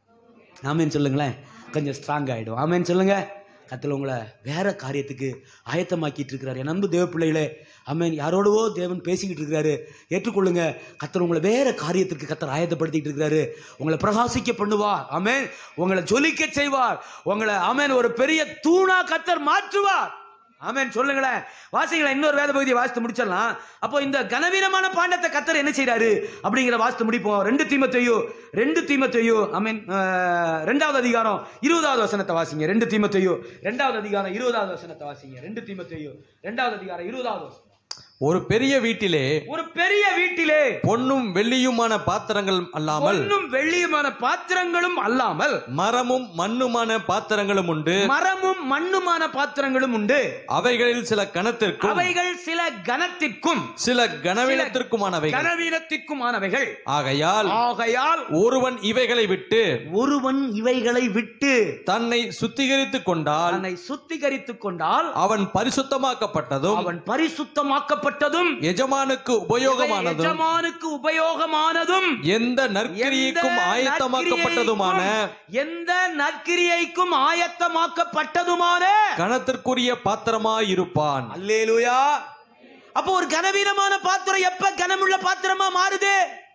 ஆமேன்னு சொல்லுங்களேன் கொஞ்சம் ஸ்ட்ராங் ஆகிடும் ஆமேன்னு சொல்லுங்க கத்தில் உங்களை வேற காரியத்துக்கு ஆயத்தமாக்கிட்டு இருக்கிறார் என் அன்பு தேவ பிள்ளைகளே ஆமேன் யாரோடவோ தேவன் பேசிக்கிட்டு இருக்கிறாரு ஏற்றுக்கொள்ளுங்க கத்தர் உங்களை வேற காரியத்திற்கு கத்தர் ஆயத்தப்படுத்திட்டு இருக்கிறாரு உங்களை பிரகாசிக்க பண்ணுவார் ஆமேன் உங்களை ஜொலிக்க செய்வார் உங்களை ஆமேன் ஒரு பெரிய தூணா கத்தர் மாற்றுவார் ஆமென் சொல்லுங்களேன் வாசிங்களேன் இன்னொரு வேத பகுதியை வாசித்து முடிச்சிடலாம் அப்போ இந்த கனவீனமான பாண்டத்தை கத்தர் என்ன செய்றாரு அப்படிங்கிற வாசித்து முடிப்போம் ரெண்டு தீமத்தையோ ரெண்டு தீமத்தையோ ஆமென் அஹ், ரெண்டாவது அதிகாரம் இருபதாவது வசனத்தை வாசிங்க ரெண்டு தீமத்தையோ ரெண்டாவது அதிகாரம் இருபதாவது வசனத்தை வாசிங்க ரெண்டு தீமத்தையோ ரெண்டாவது அதிகாரம் இருபதாவது வசனம் ஒரு பெரிய வீட்டிலே ஒரு பெரிய வீட்டிலே பொன்னும் வெள்ளியுமான பாத்திரங்கள் அல்லாமல் பொன்னும் வெள்ளியுமான பாத்திரங்களும் அல்லாமல் மரமும் மண்ணுமான பாத்திரங்களும் உண்டு மரமும் மண்ணுமான பாத்திரங்களும் உண்டு அவைகளில் சில கணத்திற்கும் அவைகள் சில கனத்திற்கும் சில கனவீனத்திற்குமானவைகள் கனவீனத்திற்குமானவைகள் ஆகையால் ஆகையால் ஒருவன் இவைகளை விட்டு ஒருவன் இவைகளை விட்டு தன்னை சுத்திகரித்துக் கொண்டால் தன்னை சுத்திகரித்துக் கொண்டால் அவன் பரிசுத்தமாக்கப்பட்டதும் அவன் பரிசுத்தமாக்கப்பட்டதும் எஜமானுக்கு உபயோகமானதும் எஜமானுக்கு உபயோகமானதும் எந்த நற்கிரியைக்கும் எந்த ஆயத்தமாக்கப்பட்டதுமான நற்கிரியைக்கும் எந்த நற்கிரியைக்கும் ஆயத்தமாக்கப்பட்டதுமான கணத்திற்குரிய பாத்திரமாயிருப்பான் அல்லேலூயா அப்போ ஒரு கனவீனமான பாத்திரம் எப்ப கனமுள்ள பாத்திரமா மாறுது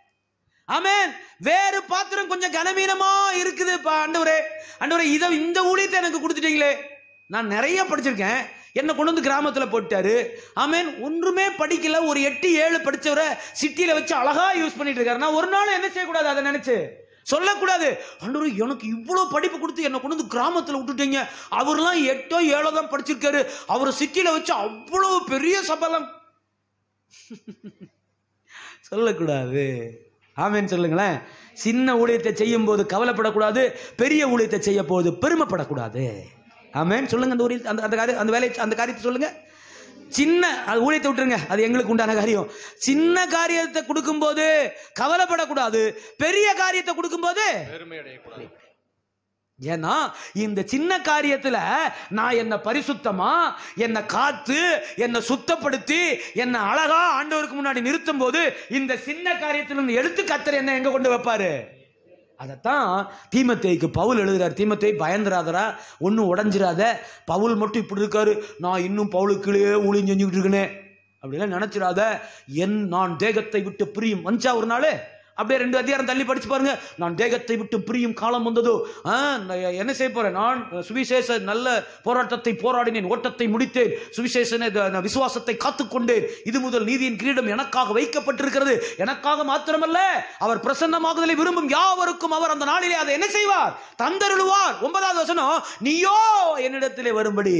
ஆமென் வேறு பாத்திரம் கொஞ்சம் கனவீனமா இருக்குது இப்ப ஆண்டவரே ஆண்டவரே இதை இந்த ஊழியத்தை எனக்கு கொடுத்துட்டீங்களே நான் நிறைய படிச்சிருக்கேன் என்னை கொண்டு வந்து கிராமத்தில் போட்டாரு ஆமென் ஒன்றுமே படிக்கல ஒரு எட்டு ஏழு படிச்சவரை சிட்டியில வச்சு அழகா யூஸ் பண்ணிட்டு இருக்காரு நான் ஒரு நாள் என்ன செய்யக்கூடாது அதை நினைச்சு சொல்லக்கூடாது ஆண்டவரே எனக்கு இவ்வளோ படிப்பு கொடுத்து என்னை கொண்டு வந்து கிராமத்தில் விட்டுட்டீங்க அவர்லாம் எட்டோ ஏழோ தான் படிச்சிருக்காரு அவரை சிட்டியில வச்சு அவ்வளோ பெரிய சபலம் சொல்லக்கூடாது ஆமென்னு சொல்லுங்களேன் சின்ன ஊழியத்தை செய்யும் போது கவலைப்படக்கூடாது பெரிய ஊழியத்தை செய்ய போது பெருமைப்படக்கூடாது ஆமென் சொல்லுங்க அந்த ஊழியத்தை அந்த அந்த காரியம் அந்த வேலையை அந்த காரியத்தை சொல்லுங்க சின்ன அது ஊழியத்தை விட்டுருங்க அது எங்களுக்கு உண்டான காரியம் சின்ன காரியத்தை கொடுக்கும்போது கவலைப்படக்கூடாது பெரிய காரியத்தை கொடுக்கும்போது ஏன்னா இந்த சின்ன காரியத்துல நான் என்ன பரிசுத்தமா என்ன காத்து என்ன சுத்தப்படுத்தி என்ன அழகா ஆண்டவருக்கு முன்னாடி நிறுத்தும் போது இந்த சின்ன காரியத்துல இருந்து எடுத்து கத்தர் என்ன எங்க கொண்டு வைப்பாரு அதைத்தான் தீமத்தேய்க்கு பவுல் எழுதுறார் தீமத்தேய் பயந்துராதரா ஒன்றும் உடஞ்சிராத பவுல் மட்டும் இப்படி இருக்காரு நான் இன்னும் பவுலுக்குள்ளே ஊழியம் செஞ்சுக்கிட்டு இருக்கேனே அப்படிலாம் நினைச்சிடாத என் நான் தேகத்தை விட்டு பிரியும் மஞ்சா ஒரு நாள் அப்படியே ரெண்டு அதிகாரம் தள்ளி படிச்சு பாருங்க நான் தேகத்தை விட்டு பிரியும் காலம் வந்ததோ ஆ, நான் என்ன செய்ய போறேன் நான் சுவிசேஷ நல்ல போராட்டத்தை போராடினேன் ஓட்டத்தை முடித்தேன் சுவிசேஷ நான் விசுவாசத்தை காத்துக்கொண்டேன் இது முதல் நீதியின் கிரீடம் எனக்காக வைக்கப்பட்டிருக்கிறது எனக்காக மாத்திரமல்ல அவர் பிரசன்னமாகுதலை விரும்பும் யாவருக்கும் அவர் அந்த நாளிலே அதை என்ன செய்வார் தந்தருளுவார் ஒன்பதாவது வசனம் நீயோ என்னிடத்திலே வரும்படி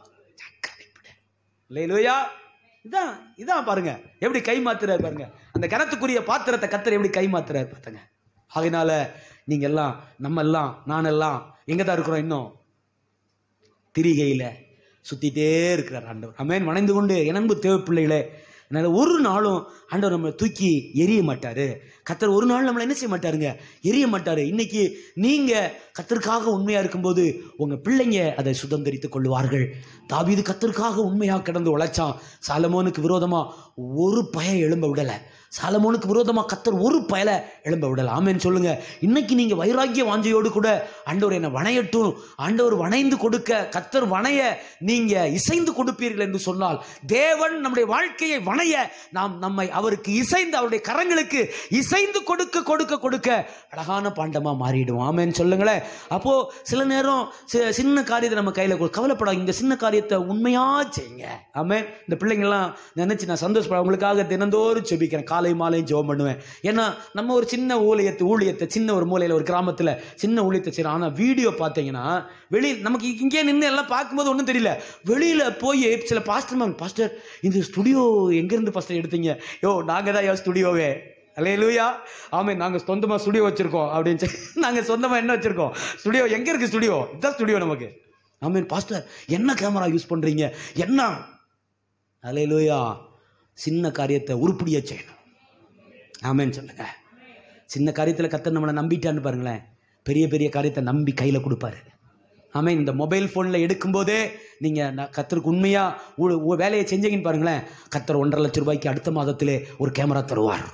லேலுயா இதான் இதான் பாருங்க எப்படி கை மாத்துறாரு பாருங்க அந்த கணத்துக்குரிய பாத்திரத்தை கத்தர் எப்படி கை மாத்துறாரு பார்த்துங்க ஆகையினால நீங்க எல்லாம் நம்ம எல்லாம் நான் எல்லாம் எங்க தான் இருக்கிறோம் இன்னும் திரிகையில சுத்திட்டே இருக்கிறார் ஆண்டவர் அமேன் வணைந்து கொண்டு என் அன்பு தேவ பிள்ளைகளே அதனால ஒரு நாளும் ஆண்டவர் நம்மளை தூக்கி எரிய மாட்டாரு கத்தர் ஒரு நாள் நம்மளை என்ன செய்ய மாட்டாருங்க எரிய மாட்டாரு இன்னைக்கு நீங்க கத்தருக்காக உண்மையா இருக்கும்போது உங்க பிள்ளைங்க அதை சுதந்திரித்துக் கொள்வார்கள் தாவீது கத்தருக்காக உண்மையா கிடந்து உழைச்சான் சாலமோனுக்கு விரோதமா ஒரு பய எழும்ப விடல சாலமோனுக்கு விரோதமா கத்தர் ஒரு பயல எழும்ப விடல ஆமேன்னு சொல்லுங்க இன்னைக்கு நீங்க வைராக்கிய வாஞ்சையோடு கூட ஆண்டவர் என்னை வணையட்டும் ஆண்டவர் வணைந்து கொடுக்க கத்தர் வணைய நீங்க இசைந்து கொடுப்பீர்கள் என்று சொன்னால் தேவன் நம்முடைய வாழ்க்கையை வணைய நாம் நம்மை அவருக்கு இசைந்து அவருடைய கரங்களுக்கு இசை இசைந்து கொடுக்க கொடுக்க கொடுக்க அழகான பாண்டமா மாறிடும் ஆமேன்னு சொல்லுங்களேன் அப்போ சில நேரம் சி- சின்ன காரியத்தை நம்ம கையில கொடு கவலைப்படாத இந்த சின்ன காரியத்தை உண்மையா செய்யுங்க ஆமென் இந்த பிள்ளைங்கள்லாம் நினைச்சு நான் சந்தோஷப்பட அவங்களுக்காக தினந்தோறும் செபிக்கிறேன் காலை மாலையும் ஜெபம் பண்ணுவேன் ஏன்னா நம்ம ஒரு சின்ன ஊழியத்தை ஊழியத்தை சின்ன ஒரு மூலையில ஒரு கிராமத்துல சின்ன ஊழியத்தை செய்யறோம் ஆனா வீடியோ பார்த்தீங்கன்னா வெளி நமக்கு இங்கே நின்று எல்லாம் பார்க்கும்போது ஒன்றும் தெரியல வெளியில போய் சில பாஸ்டர் மேம் பாஸ்டர் இந்த ஸ்டுடியோ எங்கேருந்து பாஸ்டர் எடுத்தீங்க யோ நாங்கள் தான் யோ ஸ்டுடியோவே அல்லே லூயா ஆமே நாங்கள் சொந்தமாக ஸ்டுடியோ வச்சுருக்கோம் அப்படின்னு சொல்லி நாங்கள் சொந்தமாக என்ன வச்சுருக்கோம் ஸ்டுடியோ எங்கே இருக்குது ஸ்டுடியோ இதுதான் ஸ்டுடியோ நமக்கு ஆமீன் பாஸ்டர் என்ன கேமரா யூஸ் பண்ணுறீங்க என்ன அல்லே லூயா சின்ன காரியத்தை உருப்படியாக செய்யணும் ஆமேன்னு சொல்லுங்க சின்ன காரியத்தில் கத்த நம்மளை நம்பிட்டான்னு பாருங்களேன் பெரிய பெரிய காரியத்தை நம்பி கையில் கொடுப்பாரு ஆமென் இந்த மொபைல் ஃபோனில் எடுக்கும்போதே நீங்கள் கத்தருக்கு உண்மையாக வேலையை செஞ்சீங்கன்னு பாருங்களேன் கத்தர் ஒன்றரை லட்சம் ரூபாய்க்கு அடுத்த மாதத்திலே ஒரு கேமரா தருவார்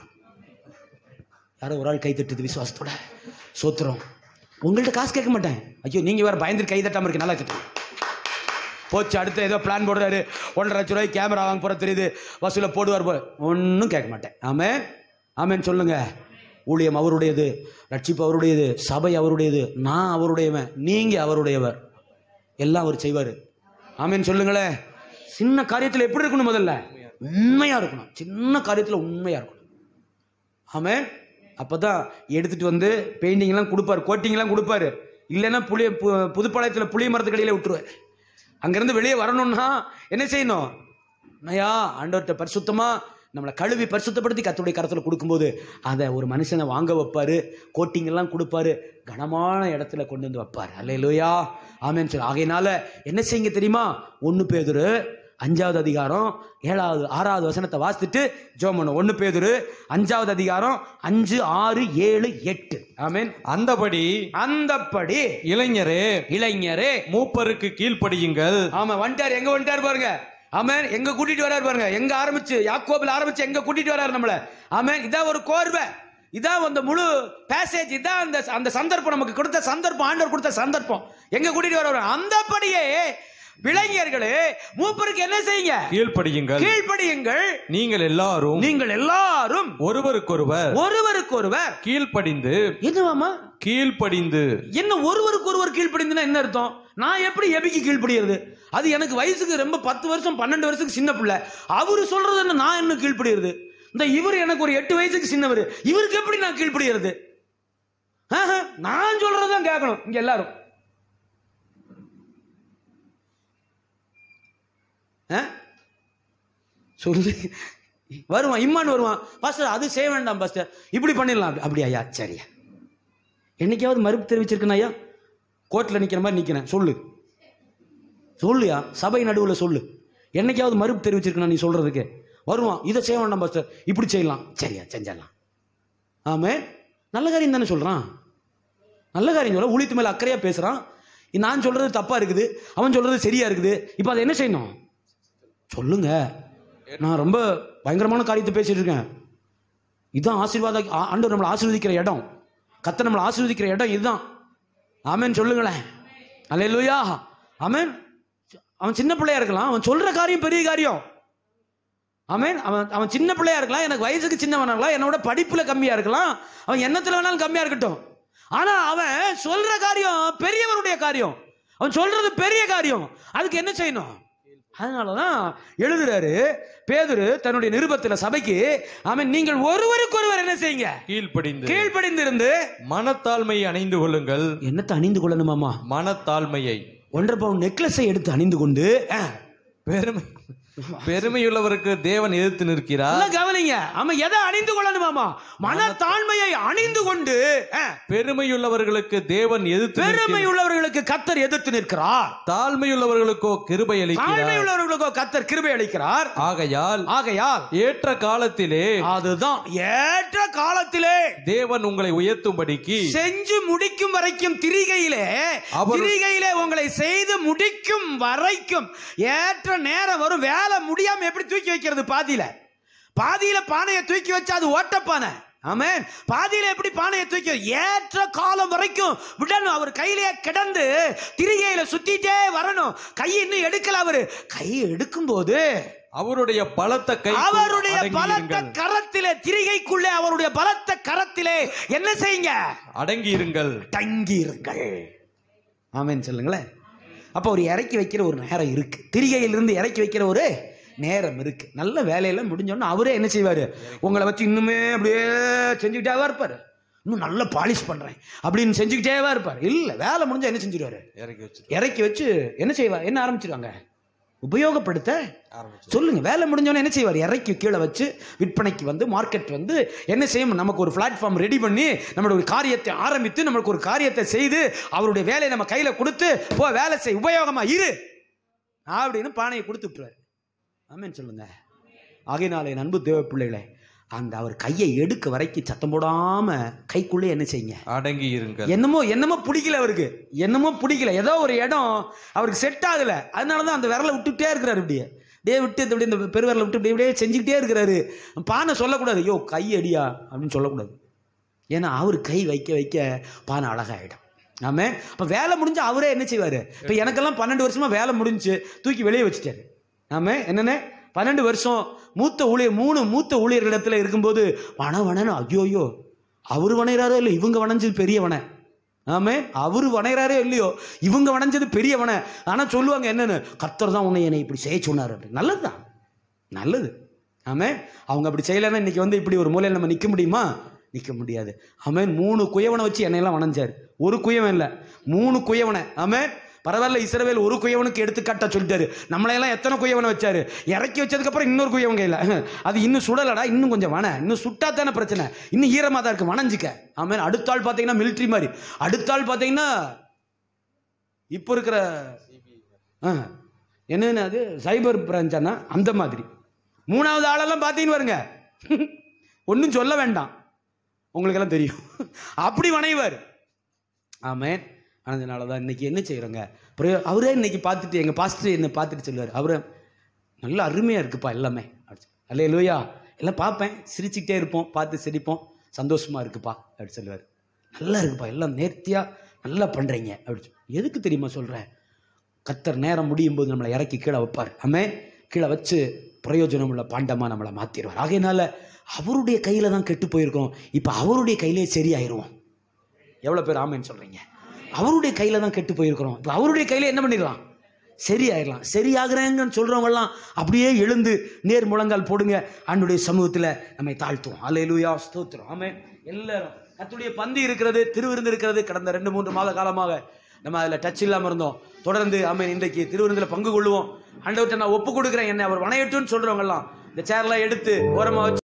யாரோ ஒரு ஆள் கை தட்டுது விசுவாசத்தோட சோத்துறோம் உங்கள்கிட்ட காசு கேட்க மாட்டேன் ஐயோ நீங்கள் வேறு பயந்துட்டு கை தட்டாமல் இருக்கு நல்லா கட்டு போச்சு அடுத்து ஏதோ பிளான் போடுறாரு ஒன்றரை லட்ச ரூபாய்க்கு கேமரா வாங்க போகிற தெரியுது வசூலை போடுவார் போல ஒன்றும் கேட்க மாட்டேன் ஆமே ஆமேன்னு சொல்லுங்க ஊழியம் அவருடையது ரட்சிப்பு அவருடையது சபை அவருடையது நான் அவருடையவன் நீங்கள் அவருடையவர் எல்லாம் அவர் செய்வார் ஆமேன்னு சொல்லுங்களேன் சின்ன காரியத்தில் எப்படி இருக்கணும் முதல்ல உண்மையாக இருக்கணும் சின்ன காரியத்தில் உண்மையாக இருக்கணும் ஆமென் அப்போ தான் எடுத்துகிட்டு வந்து பெயிண்டிங்லாம் கொடுப்பாரு கோட்டிங்லாம் கொடுப்பாரு இல்லைன்னா புளிய பு- புதுப்பாளையத்தில் புளிய மரத்துக்கடியில் விட்டுருவார் அங்கேருந்து வெளியே வரணும்னா என்ன செய்யணும் நயா ஆண்டவர்கிட்ட பரிசுத்தமாக நம்மளை கழுவி பரிசுத்தப்படுத்தி கத்துடைய கரத்தில் கொடுக்கும்போது அதை ஒரு மனுஷனை வாங்க வைப்பாரு கோட்டிங் எல்லாம் கொடுப்பாரு கனமான இடத்துல கொண்டு வந்து வைப்பார் அல்லையிலோயா ஆமேன்னு சொல்லி ஆகையினால என்ன செய்யுங்க தெரியுமா ஒன்று பேதுரு அஞ்சாவது அதிகாரம் ஏழாவது ஆறாவது வசனத்தை வாசித்துட்டு ஜோம் பண்ணும் ஒன்று பேதுரு அஞ்சாவது அதிகாரம் அஞ்சு ஆறு ஏழு எட்டு ஆமேன் அந்தபடி அந்தப்படி இளைஞரே இளைஞரே மூப்பருக்கு கீழ்ப்படியுங்கள் ஆமா வந்துட்டார் எங்க வந்துட்டார் பாருங்க ஆமென் எங்க கூட்டிட்டு வராரு பாருங்க எங்க ஆரம்பிச்சு யாக்கோபில் ஆரம்பிச்சு எங்க கூட்டிட்டு வராரு நம்மள ஆமென் இதான் ஒரு கோர்வை இதான் அந்த முழு பேசேஜ் இதான் அந்த அந்த சந்தர்ப்பம் நமக்கு கொடுத்த சந்தர்ப்பம் ஆண்டவர் கொடுத்த சந்தர்ப்பம் எங்க கூட்டிட்டு வராரு அந்தபடியே இளைஞர்களே மூப்பருக்கு என்ன செய்யுங்க கீழ்ப்படியுங்கள் கீழ்ப்படியுங்கள் நீங்கள் எல்லாரும் நீங்கள் எல்லாரும் ஒருவருக்கொருவர் ஒருவருக்கொருவர் கீழ்ப்படிந்து என்னவாமா கீழ்ப்படிந்து என்ன ஒருவருக்கு ஒருவர் கீழ்ப்படிந்துன்னா என்ன அர்த்தம் நான் எப்படி எபிக்கு கீழ்ப்படிகிறது அது எனக்கு வயசுக்கு ரொம்ப பத்து வருஷம் பன்னெண்டு வருஷத்துக்கு சின்ன பிள்ளை அவரு சொல்றது என்ன நான் என்ன கீழ்ப்படிகிறது இந்த இவர் எனக்கு ஒரு எட்டு வயசுக்கு சின்னவர் இவருக்கு எப்படி நான் கீழ்ப்படிகிறது ஆஹா, நான் சொல்றதுதான் கேட்கணும் இங்க எல்லாரும் ஆ? சொல்லு வருவான் இம்மான் வருவான் பாஸ்டர் அது செய்ய வேண்டாம் பாஸ்டர் இப்படி பண்ணிடலாம் அப்படி அப்படியா ஐயா சரியா என்னைக்காவது மறுப்பு தெரிவிச்சிருக்கேன் ஐயா கோர்ட்டில் நிற்கிற மாதிரி நிற்கிறேன் சொல்லு சொல்லுயா சபை நடுவில் சொல்லு என்னைக்காவது மறுப்பு தெரிவிச்சிருக்கேன் நீ சொல்றதுக்கு வருவான் இதை செய்ய வேண்டாம் பாஸ்டர் இப்படி செய்யலாம் சரியா செஞ்சிடலாம் ஆமே நல்ல காரியம் தானே சொல்கிறான் நல்ல காரியம் சொல்ல ஊழியத்து மேலே அக்கறையாக பேசுகிறான் நான் சொல்கிறது தப்பாக இருக்குது அவன் சொல்கிறது சரியா இருக்குது இப்போ அதை என்ன செய்யணும் சொல்லுங்க நான் ரொம்ப பயங்கரமான காரியத்தை பேசிட்டு இருக்கேன் இதுதான் ஆசீர்வாத ஆ- ஆண்டவர் நம்மளை ஆசீர்வதிக்கிற இடம் கத்த நம்மளை ஆசீர்வதிக்கிற இடம் இதுதான் ஆமென் சொல்லுங்களேன் அல்லேலூயா ஆமென் அவன் சின்ன பிள்ளையா இருக்கலாம் அவன் சொல்ற காரியம் பெரிய காரியம் ஆமென் அவன் அவன் சின்ன பிள்ளையா இருக்கலாம் எனக்கு வயசுக்கு சின்னவனா இருக்கலாம் என்னோட படிப்புல கம்மியா இருக்கலாம் அவன் எண்ணத்துல வேணாலும் கம்மியா இருக்கட்டும் ஆனா அவன் சொல்ற காரியம் பெரியவருடைய காரியம் அவன் சொல்றது பெரிய காரியம் அதுக்கு என்ன செய்யணும் அதனாலதான் எழுதுறாரு பேதுரு தன்னுடைய நிருபத்துல சபைக்கு அவன் நீங்கள் ஒருவருக்கொருவர் என்ன செய்யுங்க கீழ்ப்படிந்து கீழ்ப்படிந்திருந்து மனத்தாழ்மையை அணிந்து கொள்ளுங்கள் என்னத்தை அணிந்து கொள்ளணுமாமா மனத்தாழ்மையை ஒன்றரை பவுன் நெக்லஸை எடுத்து அணிந்து கொண்டு அஹ், பெருமை பெருமையுள்ளவருக்கு தேவன் எதிர்த்து நிற்கிறார் நல்லா கவனிங்க ஆமா எதை அணிந்து கொள்ளணுமாமா மனத்தாழ்மையை அணிந்து கொண்டு அஹ், பெருமையுள்ளவர்களுக்கு தேவன் எதிர்த்து பெருமை நிற்கிறார். உள்ளவர்களுக்கு கத்தர் எதிர்த்து நிற்கிறார் தாழ்மையுள்ளவர்களுக்கோ கிருபை தாழ்மை அளிக்கிறார் உள்ளவர்களுக்கோ கத்தர் கிருபை அளிக்கிறார் ஆகையால் ஆகையால் ஏற்ற காலத்திலே அதுதான் ஏற்ற காலத்திலே தேவன் உங்களை உயர்த்தும்படிக்கு செஞ்சு முடிக்கும் வரைக்கும் திரிகையிலே அவர்- திரிகையிலே உங்களை செய்து முடிக்கும் வரைக்கும் ஏற்ற நேரம் வரும் வேலை முடியாம எப்படி தூக்கி வைக்கிறது பாதியில பாதியில பானையை தூக்கி வச்சா அது ஓட்டப்பானை ஆமென் பாதியில எப்படி பானையை தூக்கி வை- ஏற்ற காலம் வரைக்கும் விடணும் அவர் கையிலேயே கிடந்து திரிகையில சுத்திட்டே வரணும் கை இன்னும் எடுக்கல அவரு கை எடுக்கும் போது அவருடைய பலத்த கை அவருடைய பலத்த கரத்திலே திரிகைக்குள்ளே அவருடைய பலத்த கரத்திலே என்ன செய்யுங்க அடங்கி இருங்கள் தங்கி இருங்கள் ஆமென் சொல்லுங்களேன் அப்போ ஒரு இறக்கி வைக்கிற ஒரு நேரம் இருக்கு திரிகையிலிருந்து இறக்கி வைக்கிற ஒரு நேரம் இருக்கு நல்ல வேலையெல்லாம் முடிஞ்சோன்னா அவரே என்ன செய்வாரு உங்களை வச்சு இன்னுமே அப்படியே செஞ்சுக்கிட்டேவா இருப்பாரு இன்னும் நல்ல பாலிஷ் பண்றேன் அப்படின்னு செஞ்சுக்கிட்டேவா இருப்பார் இல்ல வேலை முடிஞ்சா என்ன செஞ்சிருவாரு இறக்கி வச்சு இறக்கி வச்சு என்ன செய்வார் என்ன ஆரம்பிச்சிருவாங்க உபயோகப்படுத்த ஆரம்பிச்சு சொல்லுங்க வேலை முடிஞ்சோன்னு என்ன செய்வார் இறக்கி கீழே வச்சு விற்பனைக்கு வந்து மார்க்கெட் வந்து என்ன செய்யும் நமக்கு ஒரு பிளாட்ஃபார்ம் ரெடி பண்ணி நம்மளோட ஒரு காரியத்தை ஆரம்பித்து நம்மளுக்கு ஒரு காரியத்தை செய்து அவருடைய வேலையை நம்ம கையில கொடுத்து போ வேலை செய் உபயோகமா இரு அப்படின்னு பானையை கொடுத்து விட்டுருவாரு ஆமேன்னு சொல்லுங்க ஆகையினாலே என் அன்பு தேவ பிள்ளைகளே அந்த அவர் கையை எடுக்க வரைக்கும் சத்தம் போடாம கைக்குள்ளே என்ன செய்யுங்க அடங்கி இருங்கள் என்னமோ என்னமோ பிடிக்கல அவருக்கு என்னமோ பிடிக்கல ஏதோ ஒரு இடம் அவருக்கு செட் ஆகல அதனால தான் அந்த விரலை விட்டுட்டே இருக்கிறாரு இப்படியே அப்படியே விட்டு இப்படி இந்த பெருவிரலை விட்டு இப்படி இப்படியே செஞ்சுக்கிட்டே இருக்கிறாரு பானை சொல்லக்கூடாது ஐயோ கை அடியா அப்படின்னு சொல்லக்கூடாது ஏன்னா அவர் கை வைக்க வைக்க பானை அழகாயிடும் ஆமே அப்போ வேலை முடிஞ்சு அவரே என்ன செய்வார் இப்போ எனக்கெல்லாம் பன்னெண்டு வருஷமா வேலை முடிஞ்சு தூக்கி வெளியே வச்சுட்டாரு ஆமே என்னென்ன பன்னெண்டு வருஷம் மூத்த ஊழியர் மூணு மூத்த ஊழியர்களிடத்துல இருக்கும்போது வன வனன்னு ஐயோ ஐயோ அவர் வணைகிறாரோ இல்லை இவங்க வணைஞ்சது பெரிய வனை ஆமே அவர் வணைகிறாரோ இல்லையோ இவங்க வணைஞ்சது பெரிய வனை ஆனால் சொல்லுவாங்க என்னன்னு கர்த்தர் தான் உன்னை என்னை இப்படி செய்ய சொன்னார் அப்படின்னு நல்லது தான் நல்லது ஆமே அவங்க அப்படி செய்யலைன்னா இன்னைக்கு வந்து இப்படி ஒரு மூலையில் நம்ம நிற்க முடியுமா நிற்க முடியாது ஆமென் மூணு குயவனை வச்சு என்னையெல்லாம் வணைஞ்சார் ஒரு குயவன் இல்லை மூணு குயவனை ஆமென் பரவாயில்ல இஸ்ரவேல் ஒரு குயவனுக்கு எடுத்துக்காட்டா சொல்லிட்டாரு நம்மளையெல்லாம் எத்தனை குயவனை வச்சாரு இறக்கி வச்சதுக்கப்புறம் இன்னொரு குயவன் கையில் அது இன்னும் சுடலடா இன்னும் கொஞ்சம் வன இன்னும் சுட்டா தானே பிரச்சனை இன்னும் ஈரமாக தான் இருக்கு வணைஞ்சிக்க ஆமென் அடுத்த ஆள் பார்த்தீங்கன்னா மிலிட்ரி மாதிரி அடுத்த ஆள் பார்த்தீங்கன்னா இப்போ இருக்கிற ஆ என்னன்னு அது சைபர் பிரான்ச்சானா அந்த மாதிரி மூணாவது ஆளெல்லாம் பார்த்தீங்கன்னு வருங்க ஒன்றும் சொல்ல வேண்டாம் உங்களுக்கெல்லாம் தெரியும் அப்படி வணைவர் ஆமேன் அதனால தான் இன்னைக்கு என்ன செய்கிறோங்க பிரயோ அவரே இன்னைக்கு பார்த்துட்டு எங்கள் பாஸ்டர் என்னை பார்த்துட்டு சொல்லுவார் அவரு நல்ல அருமையாக இருக்குப்பா எல்லாமே அல்ல லூயா எல்லாம் பார்ப்பேன் சிரிச்சுக்கிட்டே இருப்போம் பார்த்து சிரிப்போம் சந்தோஷமா இருக்குப்பா அப்படி சொல்லுவார் நல்லா இருக்குப்பா எல்லாம் நேர்த்தியாக நல்லா பண்ணுறீங்க அப்படி சொல்லி. எதுக்கு தெரியுமா சொல்கிறேன் கத்தர் நேரம் முடியும் போது நம்மளை இறக்கி கீழே வைப்பார் ஆமே கீழே வச்சு பிரயோஜனம் உள்ள பாண்டமாக நம்மளை மாற்றிடுவார் ஆகையினால அவருடைய கையில் தான் கெட்டு போயிருக்கோம் இப்போ அவருடைய கையிலே சரியாயிருவோம் எவ்வளோ பேர் ஆமைன்னு சொல்கிறீங்க அவருடைய கையில் தான் கெட்டு போயிருக்கிறோம் இப்போ அவருடைய கையில் என்ன பண்ணிடலாம் சரியாயிடலாம் சரியாகிறேங்கன்னு சொல்கிறவங்கலாம் அப்படியே எழுந்து நேர் முழங்கால் போடுங்க ஆண்டுடைய சமூகத்தில் நம்மை தாழ்த்துவோம் அல்லேலூயா ஸ்தோத்திரம் ஆமே எல்லாரும் கத்துடைய பந்தி இருக்கிறது திருவிருந்து இருக்கிறது கடந்த ரெண்டு மூன்று மாத காலமாக நம்ம அதில் டச் இல்லாமல் இருந்தோம் தொடர்ந்து ஆமே இன்றைக்கு திருவிருந்தில் பங்கு கொள்ளுவோம் ஆண்டவர்கிட்ட நான் ஒப்பு கொடுக்குறேன் என்னை அவர் வணையட்டும்னு சொல்கிறவங்கலாம் இந்த சேர்லாம் எடுத்து ஓரமாக வச்சு